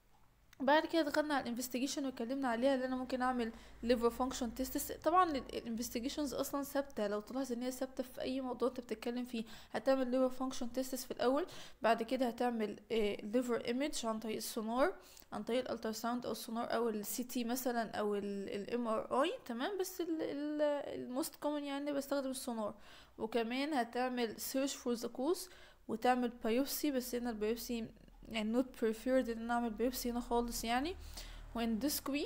بعد كده دخلنا على الانفستيجيشن واتكلمنا عليها اللي انا ممكن اعمل liver function tests طبعا الانفستيجيشنز اصلا ثابته لو تلاحظ ان هي ثابته في اي موضوع انت بتتكلم فيه هتعمل liver function tests في الاول بعد كده هتعمل آه، liver image عن طريق السونار عن طريق الالتراساوند او السونار او السي تي مثلا او الام ار اي تمام بس الموست كومن يعني بستخدم السونار وكمان هتعمل سيرش فور ذا كوز وتعمل بايوبسي بس هنا البايوبسي يعني not preferred ان انا اعمل بايوبسي هنا خالص يعني واندسكوي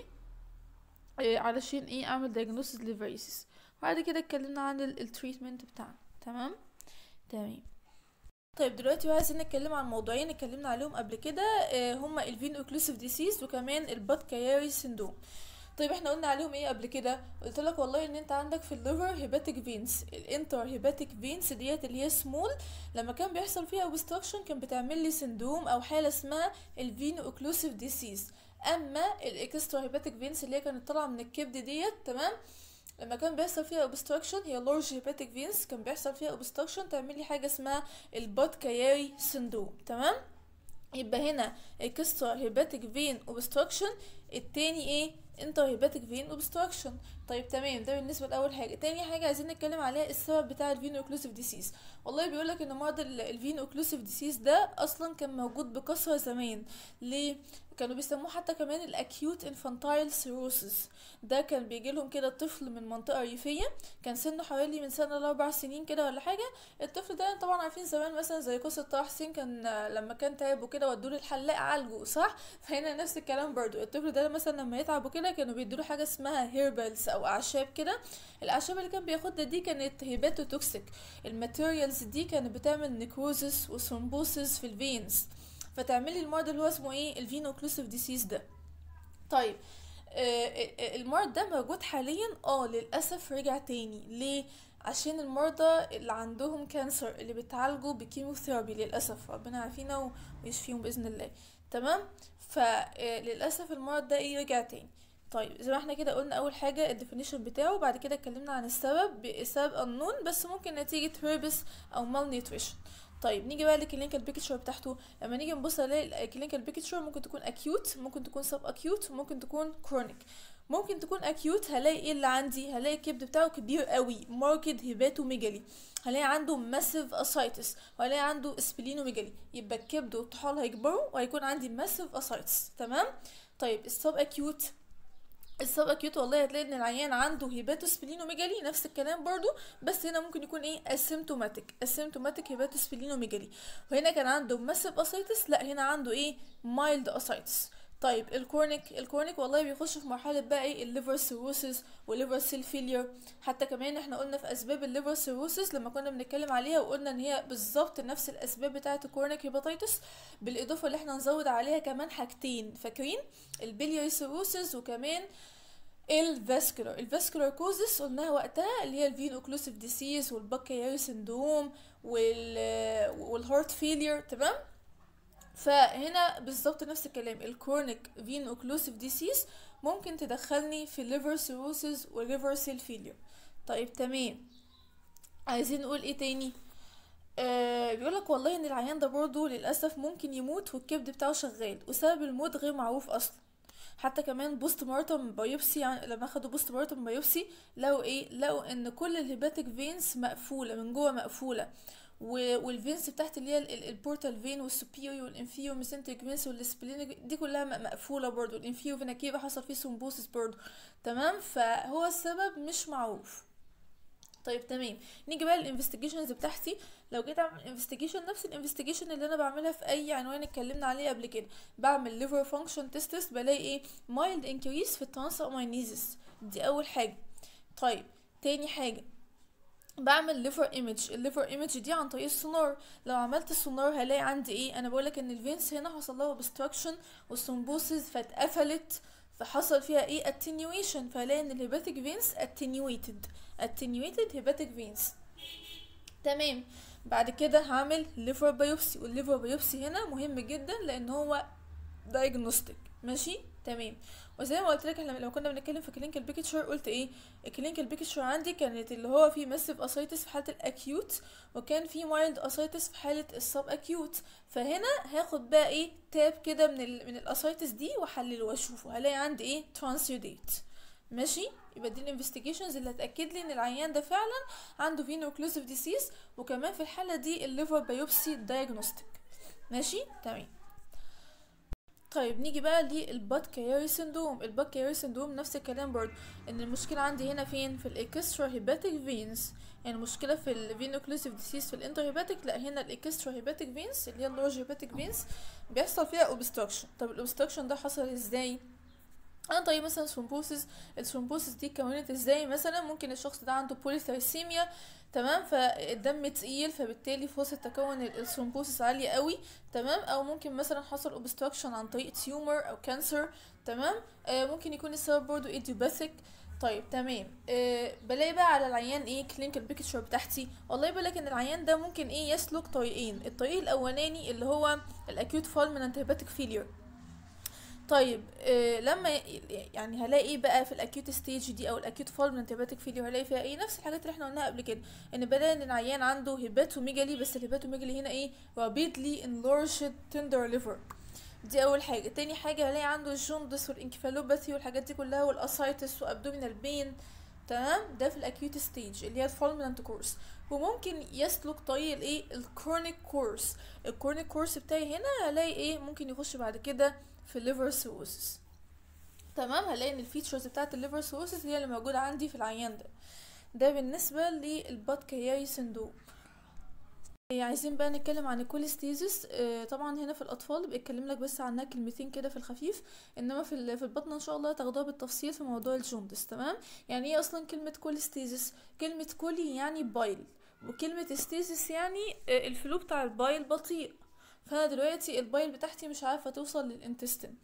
إيه علشان ايه اعمل diagnosis للفيروسز وبعد كده اتكلمنا عن التريتمنت بتاعنا تمام تمام طيب دلوقتي بقى عايزين نتكلم عن موضوعين اتكلمنا عليهم قبل كده آه، هما الفين اوكلوسيف ديسيز وكمان البات كياري سيندروم طيب احنا قلنا عليهم ايه قبل كده قلت لك والله ان انت عندك في الليفر هيباتيك فينز الانتر هيباتيك فينز ديت اللي هي سمول لما كان بيحصل فيها اوبستراكشن كان بتعمل لي سندروم او حاله اسمها الفين اوكلوسيف ديسيز اما الاكسترا هيباتيك فينز اللي هي كانت طالعه من الكبد ديت تمام لما كان بيحصل فيها اوبستراكشن هي لارج هيباتيك فينز كان بيحصل فيها اوبستراكشن تعمل لي حاجه اسمها البات كياري سندروم تمام يبقى هنا اكسترا هيباتيك فين اوبستراكشن التاني ايه انتر هيباتيك فين اوبستراكشن طيب تمام ده بالنسبه لاول حاجه تاني حاجه عايزين نتكلم عليها السبب بتاع الفين اوكلوسيف ديسيز والله بيقول لك ان مرض الفين اوكلوسيف ديسيز ده اصلا كان موجود بكثره زمان ليه كانوا بيسموه حتى كمان الاكيوت انفانتايل سيروسس ده كان بيجي لهم كده طفل من منطقه ريفيه كان سنه حوالي من سنه لاربع سنين كده ولا حاجه الطفل ده طبعا عارفين زمان مثلا زي قصه طه حسين كان آه، لما كان تعب وكده ودوه للحلاق عالجه صح فهنا نفس الكلام برضو الطفل ده مثلا لما يتعب وكده كانوا بيدوله حاجه اسمها هيربلز او اعشاب كده الاعشاب اللي كان بياخدها دي كانت هيباتوتوكسيك الماتيريالز دي كانت بتعمل نيكروزس وثرومبوسس في الفينز فتعملي المرض اللي هو اسمه ايه الفين اوكلوسيف ديسيز ده طيب آه المرض ده موجود حاليا اه للاسف رجع تاني ليه عشان المرضى اللي عندهم كانسر اللي بيتعالجوا بكيموثيرابي للاسف ربنا يعافينا ويشفيهم باذن الله تمام فللاسف المرض ده ايه رجع تاني طيب زي ما احنا كده قلنا اول حاجه الديفينيشن بتاعه وبعد كده اتكلمنا عن السبب بسبب النون بس ممكن نتيجه هيربس او مال نيوتريشن طيب نيجي بقى للكلينيكال بيكتشر بتاعته لما نيجي نبص نلاقي الكلينيكال بيكتشر ممكن تكون اكيوت ممكن تكون سب اكيوت ممكن تكون كرونيك ممكن تكون اكيوت هلاقي ايه اللي عندي هلاقي الكبد بتاعه كبير قوي ماركد هيباتوميجالي هلاقي عنده ماسيف اسايتس وهلاقي عنده اسبلينوميجالي يبقى الكبد والطحال هيكبروا وهيكون عندي ماسيف اسايتس تمام طيب السب اكيوت السب اكيوت والله هتلاقي ان العيان عنده هيباتوسبلينوميجالي نفس الكلام برضو بس هنا ممكن يكون ايه اسيمتوماتيك اسيمتوماتيك هيباتوسبلينوميجالي وهنا كان عنده ماسيف اسايتس لا هنا عنده ايه مايلد اسايتس طيب الكورنيك الكورنيك والله بيخش في مرحله بقى ايه الليفر سيروسيس والليفر سيل فيلير حتى كمان احنا قلنا في اسباب الليفر سيروسيس لما كنا بنتكلم عليها وقلنا ان هي بالظبط نفس الاسباب بتاعه الكورنيك هيباتيتس بالاضافه اللي احنا نزود عليها كمان حاجتين فاكرين البلياري سيروسيس وكمان الفاسكولار الفاسكولار كوزس قلناها وقتها اللي هي الفين اوكلوسيف ديسيز والبكياري سندروم وال والهارت فيلير تمام فهنا بالظبط نفس الكلام الكرونيك فين اوكلوسيف ديسيز ممكن تدخلني في الليفر سيروسيس والليفر سيل فيلير طيب تمام عايزين نقول ايه تاني آه بيقولك والله ان العيان ده برضه للاسف ممكن يموت والكبد بتاعه شغال وسبب الموت غير معروف اصلا حتى كمان بوست مارتم بايوبسي يعني لما اخدوا بوست مارتم بايوبسي لقوا ايه لقوا ان كل الهيباتيك فينز مقفوله من جوه مقفوله والفينز بتاعت اللي هي البورتال فين والسوبيريور والانفيريور ميسنتريك فينز والسبلينيك دي كلها مقفوله برضو الانفيريور فينا كيفا حصل فيه سومبوسيس برضو تمام فهو السبب مش معروف طيب تمام نيجي بقى للانفستيجيشنز بتاعتي لو جيت اعمل انفستيجيشن نفس الانفستيجيشن اللي انا بعملها في اي عنوان اتكلمنا عليه قبل كده بعمل ليفر فانكشن تيست بلاقي ايه مايلد انكريس في الترانسامينيزس دي اول حاجه طيب تاني حاجه بعمل ليفر ايمج الليفر ايمج دي عن طريق السونار لو عملت السونار هلاقي عندي ايه انا بقولك ان الفينس هنا حصل لها obstruction والثرومبوسيس فاتقفلت فحصل فيها ايه attenuation فهلاقي ان الهيباتيك فينس attenuated attenuated hepatic veins تمام بعد كده هعمل ليفر بايوبسي والليفر بايوبسي هنا مهم جدا لان هو diagnostic ماشي تمام وزي ما قلت لك لو كنا بنتكلم في كلينيكال بيكتشر قلت ايه الكلينيكال بيكتشر عندي كانت اللي هو في ماسيف اسايتس في حاله الاكيوت وكان في مايلد اسايتس في حاله السب اكيوت فهنا هاخد بقى ايه تاب كده من ال من الاسايتس دي واحلله واشوفه هلاقي عندي ايه ترانسيوديت ماشي يبقى دي الانفستيجيشنز اللي هتاكد لي ان العيان ده فعلا عنده فينو اوكلوسيف ديسيز وكمان في الحاله دي الليفر بايوبسي دايجنوستيك ماشي تمام طيب نيجي بقى للباد كياري سندروم الباد كياري سندروم نفس الكلام برضه ان المشكله عندي هنا فين في الاكسترا هيباتيك فينز يعني المشكله في الفين اوكلوسيف ديسيز في الانتر هيباتيك لا هنا الاكسترا هيباتيك فينز اللي هي اللارج هيباتيك فينز بيحصل فيها اوبستراكشن طب الاوبستراكشن ده حصل ازاي عن طريق مثلا ثرومبوسيس الثرومبوسيس دي اتكونت ازاي مثلا ممكن الشخص ده عنده بوليثايسيميا تمام فالدم تقيل فبالتالي فرصة تكون الثرومبوسيس عالية قوي تمام او ممكن مثلا حصل اوبستراكشن عن طريق تيومر او كانسر تمام آه ممكن يكون السبب برضو ايديوباثيك طيب تمام آه بلاقي بقى على العيان ايه كلينيكال بيكتشر بتاعتي والله بقولك ان العيان ده ممكن ايه يسلك طريقين الطريق الاولاني اللي هو الاكيوت فالمنت هيباتيك فيلير طيب آه لما يعني هلاقي ايه بقى في الاكيوت ستيج دي او الاكيوت فالمنت هيباتيك فيلير هلاقي فيها ايه نفس الحاجات اللي احنا قلناها قبل كده ان بلاقي ان العيان عنده هيباتوميجالي بس الهيباتوميجالي هنا ايه rapidly enlarged tender liver دي اول حاجه تاني حاجه هلاقي عنده الجوندس والانكفالوباثي والحاجات دي كلها والاسايتس وابدومينال بين تمام ده في الاكيوت ستيج اللي هي الفالمنت كورس وممكن يسلك طريق الايه الكرونيك كورس الكرونيك كورس بتاعي هنا هلاقي ايه ممكن يخش بعد كده في الليفر سيروسيس تمام هلاقي ان الفيتشرز بتاعت الليفر سيروسيس هي اللي موجوده عندي في العيان ده ده بالنسبه للباد كياري سندروم إيه، عايزين بقى نتكلم عن الكوليستيزيس آه، طبعا هنا في الاطفال بيتكلم لك بس عنها كلمتين كده في الخفيف انما في ال- في البطن ان شاء الله تاخدوها بالتفصيل في موضوع الجوندس تمام يعني ايه اصلا كلمه كوليستيزيس كلمه كولي يعني بايل وكلمه استيزيس يعني آه، الفلو بتاع البايل بطيء فانا دلوقتي البايل بتاعتي مش عارفه توصل للانتستين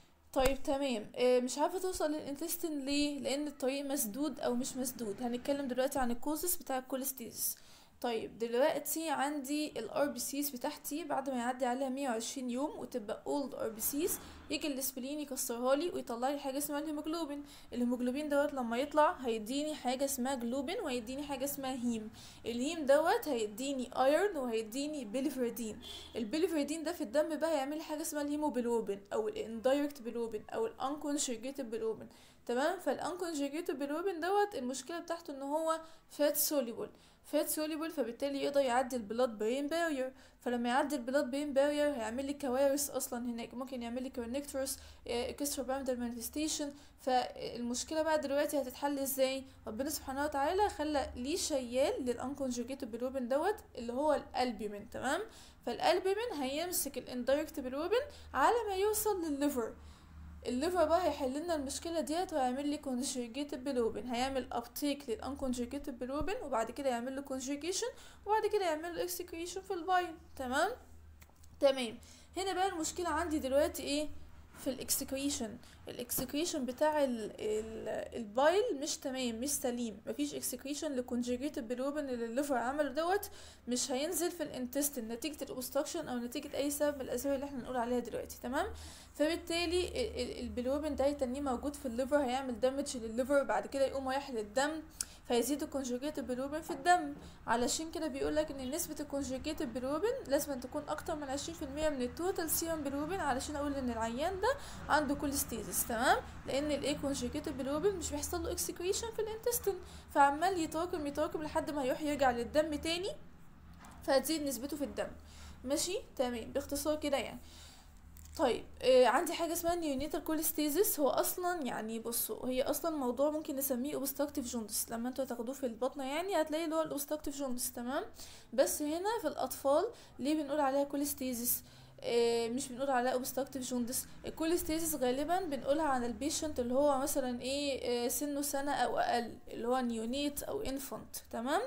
طيب تمام آه، مش عارفه توصل للانتستين ليه لان الطريق مسدود او مش مسدود هنتكلم دلوقتي عن الكوزس بتاع الكوليستيزيس طيب دلوقتي عندي الار بي سيز بتاعتي بعد ما يعدي عليها 120 يوم وتبقى اولد ار بي سيز يجي الاسبلين يكسرها لي ويطلع لي حاجه اسمها الهيموجلوبين الهيموجلوبين دوت لما يطلع هيديني حاجه اسمها جلوبين وهيديني حاجه اسمها هيم الهيم دوت هيديني ايرون وهيديني بيليفردين البيليفردين ده في الدم بقى هيعمل لي حاجه اسمها الهيموبيلوبين او الاندايركت بيلوبين او الانكونجيجيتد بيلوبين تمام فالانكونجيجيتد بيلوبين دوت المشكله بتاعته ان هو فات سوليبل فات سوليبل فبالتالي يقدر يعدي البلاد برين بارير فلما يعدي البلاد برين بارير هيعمل لي كوارث اصلا هناك ممكن يعمل لي كورنيكتورس اكسترا بامدال مانيفستيشن فالمشكله بقى دلوقتي هتتحل ازاي ربنا سبحانه وتعالى خلى ليه شيال للانكونجوجيتد بيلوبين دوت اللي هو الالبيومين تمام فالالبيومين هيمسك الاندايركت بيلوبين على ما يوصل للليفر الليفر بقى هيحل لنا المشكله ديت وهيعمل لي كونجيجيتد بيلوبين هيعمل ابتيك للانكونجيجيتد بيلوبين وبعد كده يعمل له كونجيجيشن وبعد كده يعمل له اكسكريشن في البايل تمام تمام هنا بقى المشكله عندي دلوقتي ايه في الاكسكريشن الاكسكريشن بتاع ال ال البايل مش تمام مش سليم مفيش اكسكريشن لكونجيجيتد بيلوبين اللي الليفر عمله دوت مش هينزل في الانتستين نتيجه الاوبستراكشن او نتيجه اي سبب من الاسباب اللي احنا نقول عليها دلوقتي تمام فبالتالي ال- ال- البيلوبين ده يتنيه موجود في الليفر هيعمل دامج للليفر بعد كده يقوم رايح للدم فيزيد الكونجوجيتد بيلوبين في الدم علشان كده بيقول لك ان نسبه الكونجوجيتد بيلوبين لازم تكون اكتر من 20% من التوتال سيرم بيلوبين علشان اقول ان العيان ده عنده كوليستيزيس تمام لان الايه كونجوجيتد بيلوبين مش بيحصل له اكسكريشن في الانتستين فعمال يتراكم يتراكم لحد ما يروح يرجع للدم تاني فهتزيد نسبته في الدم ماشي تمام باختصار كده يعني طيب آه عندي حاجه اسمها نيونيتال كوليستيزيس هو اصلا يعني بصوا هي اصلا موضوع ممكن نسميه اوبستراكتيف جوندس لما انتوا تاخدوه في البطنه يعني هتلاقي اللي هو الاوبستراكتيف جوندس تمام بس هنا في الاطفال ليه بنقول عليها كوليستيزيس آه مش بنقول عليها اوبستراكتيف جوندس الكوليستيزيس غالبا بنقولها عن البيشنت اللي هو مثلا ايه آه سنه سنه او اقل اللي هو نيونيت او انفانت تمام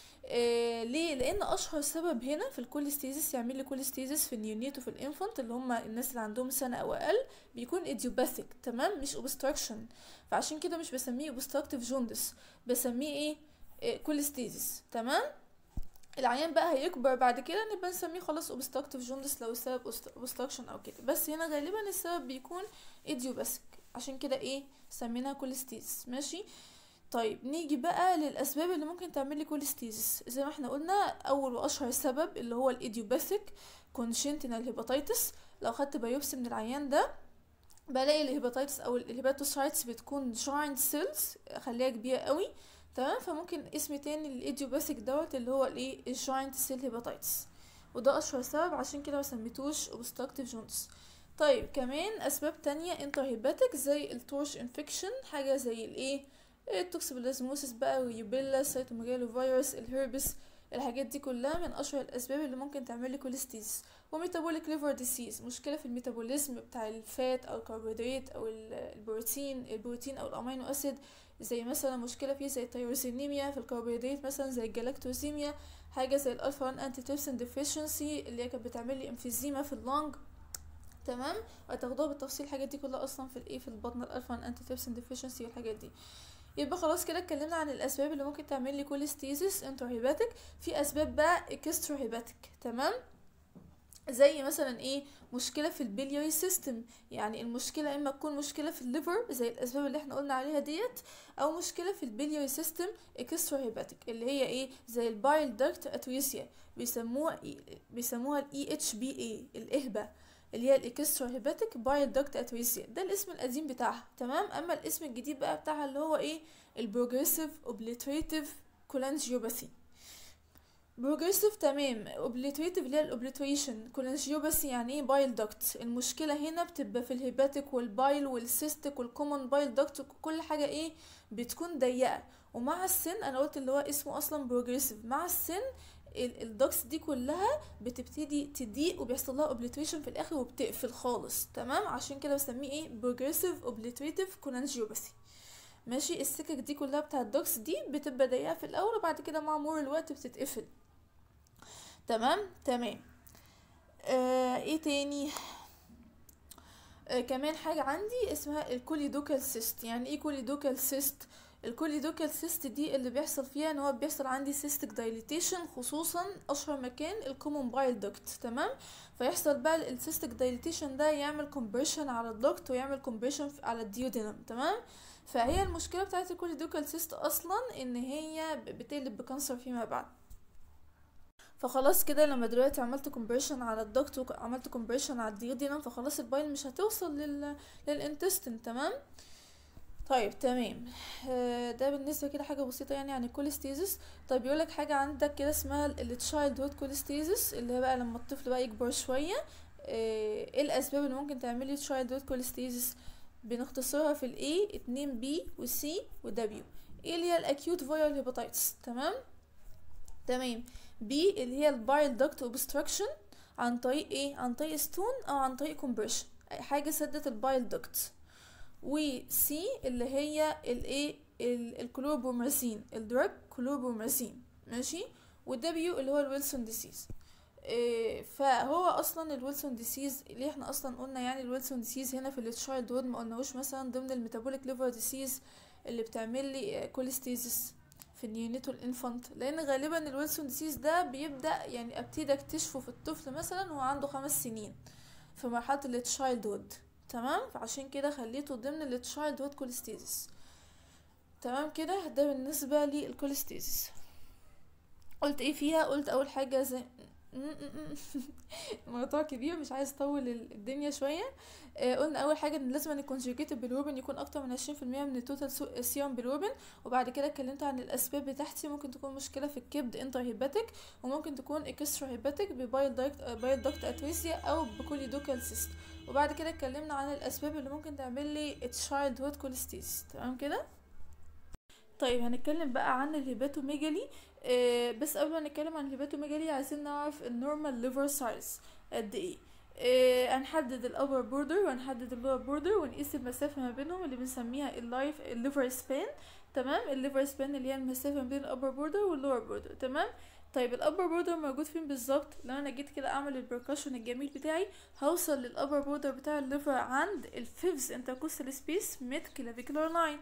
آه ليه لان اشهر سبب هنا في الكوليستيزيس يعمل لي كوليستيزيس في النيونيت وفي الانفانت اللي هم الناس اللي عندهم سنه او اقل بيكون ايديوباثيك تمام مش اوبستراكشن فعشان كده مش بسميه اوبستراكتيف جوندس بسميه ايه آه كوليستيزيس تمام العيان بقى هيكبر بعد كده نبقى نسميه خلاص اوبستراكتيف جوندس لو السبب اوبستراكشن او كده بس هنا غالبا السبب بيكون ايديوباثيك عشان كده ايه سميناها كوليستيزيس ماشي طيب نيجي بقى للاسباب اللي ممكن تعمل لي كوليستيزيس زي ما احنا قلنا اول واشهر سبب اللي هو الايديوباثيك كونجنتينال هيباتيتس لو خدت بايوبسي من العيان ده بلاقي الهيباتيتس او الهيباتوسايتس بتكون جاينت سيلز خليها كبيره قوي تمام فممكن اسم تاني للايديوباثيك دوت اللي هو الايه الجاينت سيل هيباتيتس وده اشهر سبب عشان كده ما سميتوش اوبستراكتيف جونز طيب كمان اسباب تانية انترهيباتيك زي التورش انفكشن حاجه زي الايه التوكسوبلازموسيس بقى ويوبيلا سيتوميجالو فيروس الهربس الحاجات دي كلها من اشهر الاسباب اللي ممكن تعمل لي كوليستيز وميتابوليك ليفر ديسيز مشكله في الميتابوليزم بتاع الفات او الكربوهيدرات او البروتين البروتين او الامينو اسيد زي مثلا مشكله فيه زي التيروسينيميا في الكربوهيدرات مثلا زي الجلاكتوزيميا حاجه زي الالفا 1 انتي تيرسين ديفيشنسي اللي هي كانت بتعمل لي امفيزيما في اللنج تمام هتاخدوها بالتفصيل الحاجات دي كلها اصلا في الايه في البطن الالفا 1 انتي تيرسين ديفيشنسي والحاجات دي يبقى خلاص كده اتكلمنا عن الاسباب اللي ممكن تعمل لي كوليستيزيس انترهيباتيك في اسباب بقى اكستروهيباتيك تمام زي مثلا ايه مشكله في البلياري سيستم يعني المشكله اما تكون مشكله في الليفر زي الاسباب اللي احنا قلنا عليها ديت او مشكله في البلياري سيستم اكستروهيباتيك اللي هي ايه زي البايل داكت اتريسيا بيسموها إيه بيسموها الاي اتش بي اي الاهبه اللي هي الاكسترا هيباتيك بايل داكت اتريسيا ده الاسم القديم بتاعها تمام اما الاسم الجديد بقى بتاعها اللي هو ايه البروجريسيف اوبليتريتيف كولانجيوباثي بروجريسيف تمام اوبليتريتيف اللي هي الاوبليتريشن كولانجيوباثي يعني ايه بايل داكت المشكله هنا بتبقى في الهيباتيك والبايل والسيستيك والكومن بايل داكت كل حاجه ايه بتكون ضيقه ومع السن انا قلت اللي هو اسمه اصلا بروجريسيف مع السن الدوكس دي كلها بتبتدي تضيق وبيحصل لها اوبليتريشن في الاخر وبتقفل خالص تمام عشان كده بسميه ايه بروجريسيف اوبليتريتيف كولانجيوباثي ماشي السكك دي كلها بتاع الدوكس دي بتبقى ضيقه في الاول وبعد كده مع مرور الوقت بتتقفل تمام تمام آه ايه تاني آه كمان حاجة عندي اسمها الكوليدوكال سيست يعني ايه كوليدوكال سيست الكوليدوكال سيست دي اللي بيحصل فيها ان هو بيحصل عندي سيستك دايليتيشن خصوصا اشهر مكان الكومون بايل دوكت تمام فيحصل بقى السيستك دايليتيشن ده يعمل كومبريشن على الدوكت ويعمل كومبريشن على الديودينم تمام فهي المشكله بتاعت الكوليدوكال سيست اصلا ان هي بتقلب بكانسر فيما بعد فخلاص كده لما دلوقتي عملت كومبريشن على الدكت وعملت كومبريشن على الديودينم فخلاص البايل مش هتوصل لل للانتستين تمام طيب تمام آه ده بالنسبه كده حاجه بسيطه يعني عن الكوليستيزس طيب يقولك حاجه عندك كده اسمها التشايلد هود كوليستيزس اللي هي بقى لما الطفل بقى يكبر شويه آه ايه الاسباب اللي ممكن تعملي تشايلد هود كوليستيزس بنختصرها في الاي 2 بي وسي ودبليو ايه اللي هي الاكيوت فايرال هيباتايتس تمام تمام بي اللي هي البايل دكت اوبستراكشن عن طريق ايه عن طريق ستون او عن طريق كومبريشن حاجه سدت البايل دكت وسي اللي هي الايه الكلوبرومازين الدراج كلوبرومازين ماشي ودبليو اللي هو الويلسون ديسيز إيه فهو اصلا الويلسون ديسيز ليه احنا اصلا قلنا يعني الويلسون ديسيز هنا في التشايلد هود ما قلناهوش مثلا ضمن الميتابوليك ليفر ديسيز اللي بتعمل لي كوليستيزس في النيونيتو الانفانت لان غالبا الويلسون ديسيز ده بيبدا يعني ابتدي اكتشفه في الطفل مثلا وهو عنده خمس سنين في مرحله التشايلد هود تمام فعشان كده خليته ضمن التشايلد هود كوليستيزس تمام كده ده بالنسبه للكوليستيزس قلت ايه فيها قلت اول حاجه زي موضوع كبير مش عايز اطول الدنيا شويه آه قلنا اول حاجه ان لازم الكونجوجيتد بالروبن يكون اكتر من عشرين في المية من التوتال سيوم بالروبن وبعد كده اتكلمت عن الاسباب بتاعتي ممكن تكون مشكله في الكبد انتر هيباتيك وممكن تكون اكسترا هيباتيك ببايل داكت بايل داكت اتريسيا او بكوليدوكال سيست وبعد كده اتكلمنا عن الاسباب اللي ممكن تعمل لي تشايلد هود كوليستيز تمام كده طيب هنتكلم بقى عن الهيباتوميجالي آه بس قبل ما نتكلم عن الهيباتوميجالي عايزين نعرف النورمال ليفر سايز قد ايه آه هنحدد الابر بوردر وهنحدد اللور بوردر ونقيس المسافه ما بينهم اللي بنسميها اللايف الليفر سبان تمام الليفر سبان اللي هي المسافه ما بين الابر بوردر واللور بوردر تمام طيب الابر بوردر موجود فين بالظبط لو انا جيت كده اعمل البركشن الجميل بتاعي هوصل للابر بوردر بتاع الليفر عند الفيفز انتركوستال سبيس ميد كلافيكولار لاين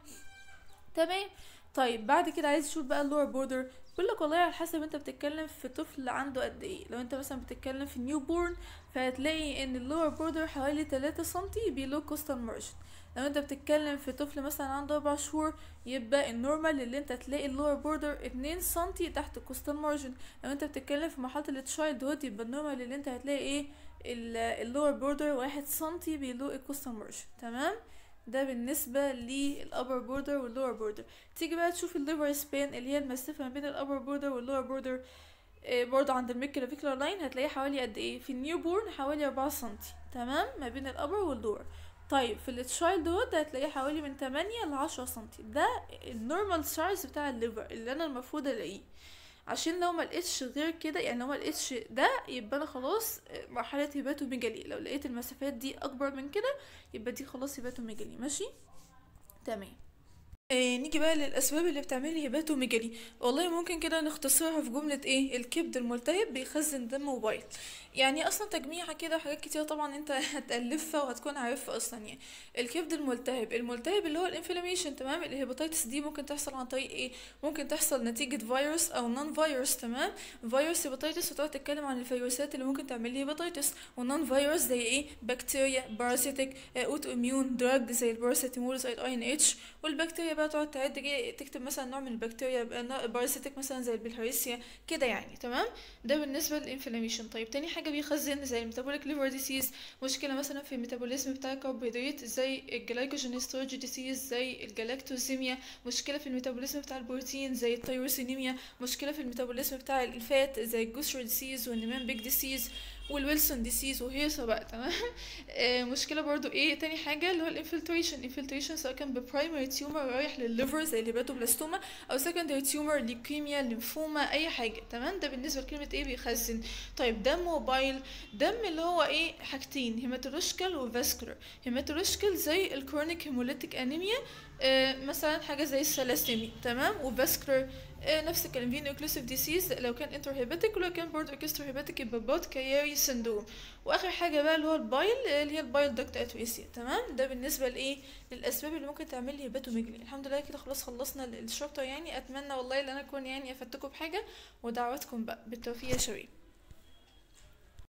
تمام طيب بعد كده عايز اشوف بقى اللور بوردر بقول لك والله على حسب انت بتتكلم في طفل عنده قد ايه لو انت مثلا بتتكلم في نيو بورن فهتلاقي ان اللور بوردر حوالي 3 سنتي بيلو كوستال مارجن لو انت بتتكلم في طفل مثلا عنده اربع شهور يبقى النورمال اللي انت تلاقي اللور بوردر اتنين سنتي تحت الكوستال مارجن لو انت بتتكلم في مرحله التشايلد هود يبقى النورمال اللي انت هتلاقي ايه اللور بوردر واحد سنتي بيلو الكوستال مارجن تمام ده بالنسبة للأبر بوردر واللور بوردر تيجي بقى تشوف الليفر سبان اللي هي المسافة ما بين الأبر بوردر واللور بوردر إيه برضه عند الميكلافيكولار لاين هتلاقيه حوالي قد ايه في النيو بورن حوالي أربعة سنتي تمام ما بين الأبر واللور طيب في التشايلد هود هتلاقيه حوالي من تمانية لعشرة سنتي ده النورمال سايز بتاع الليفر اللي انا المفروض الاقيه عشان لو ما لقيتش غير كده يعني لو ما لقيتش ده يبقى انا خلاص مرحله هيباتوميجالي لو لقيت المسافات دي اكبر من كده يبقى دي خلاص هيباتوميجالي ماشي تمام إيه نيجي بقى للاسباب اللي بتعمل لي هيباتوميجالي والله ممكن كده نختصرها في جمله ايه الكبد الملتهب بيخزن دم وبيض يعني اصلا تجميعها كده حاجات كتير طبعا انت هتالفها وهتكون عارفها اصلا يعني الكبد الملتهب الملتهب اللي هو الانفلاميشن تمام الهيباتيتس دي ممكن تحصل عن طريق ايه ممكن تحصل نتيجه فيروس او نون فيروس تمام فيروس هيباتيتس وتقعد تتكلم عن الفيروسات اللي ممكن تعمل لي هيباتيتس ونون فيروس زي ايه بكتيريا باراسيتك اوتو اميون دراج زي الباراسيتامول زي الاي ان اتش والبكتيريا بقى تقعد تعد تكتب مثلا نوع من البكتيريا باراسيتك مثلا زي البلهارسيا كده يعني تمام ده بالنسبه للانفلاميشن طيب تاني حاجه بيخزن زي الميتابوليك ليفر ديسيز مشكله مثلا في الميتابوليزم بتاع الكربوهيدرات زي الجلايكوجين ستورج ديسيز زي الجلاكتوزيميا مشكله في الميتابوليزم بتاع البروتين زي التيروسينيميا مشكله في الميتابوليزم بتاع الفات زي الجوسترو ديسيز والنيمان بيك ديسيز والويلسون ديسيز وهيصة بقى تمام آه، مشكلة برضو ايه تاني حاجة اللي هو الانفلتريشن الانفلتريشن سواء كان ببرايمري تيومر رايح للليفر زي الهيباتوبلاستوما او سكندري تيومر ليكيميا ليمفوما اي حاجة تمام ده بالنسبة لكلمة ايه بيخزن طيب دم موبايل دم اللي هو ايه حاجتين هيماتولوجيكال وفاسكولار هيماتولوجيكال زي الكرونيك هيموليتيك انيميا آه، مثلا حاجة زي الثلاسيمي تمام وفاسكولار آه، نفس الكلام فينو اوكلوسيف ديسيز لو كان انتر هيباتيك ولو كان برضه اكسترا هيباتيك يبقى بوت كياري سندروم واخر حاجه بقى اللي هو البايل آه، اللي هي البايل دكت اتريسيا تمام ده بالنسبه لايه للاسباب اللي ممكن تعمل لي هيباتوميجلي الحمد لله كده خلاص خلصنا ال- الشابتر يعني اتمنى والله ان انا اكون يعني افدتكم بحاجه ودعواتكم بقى بالتوفيق يا شباب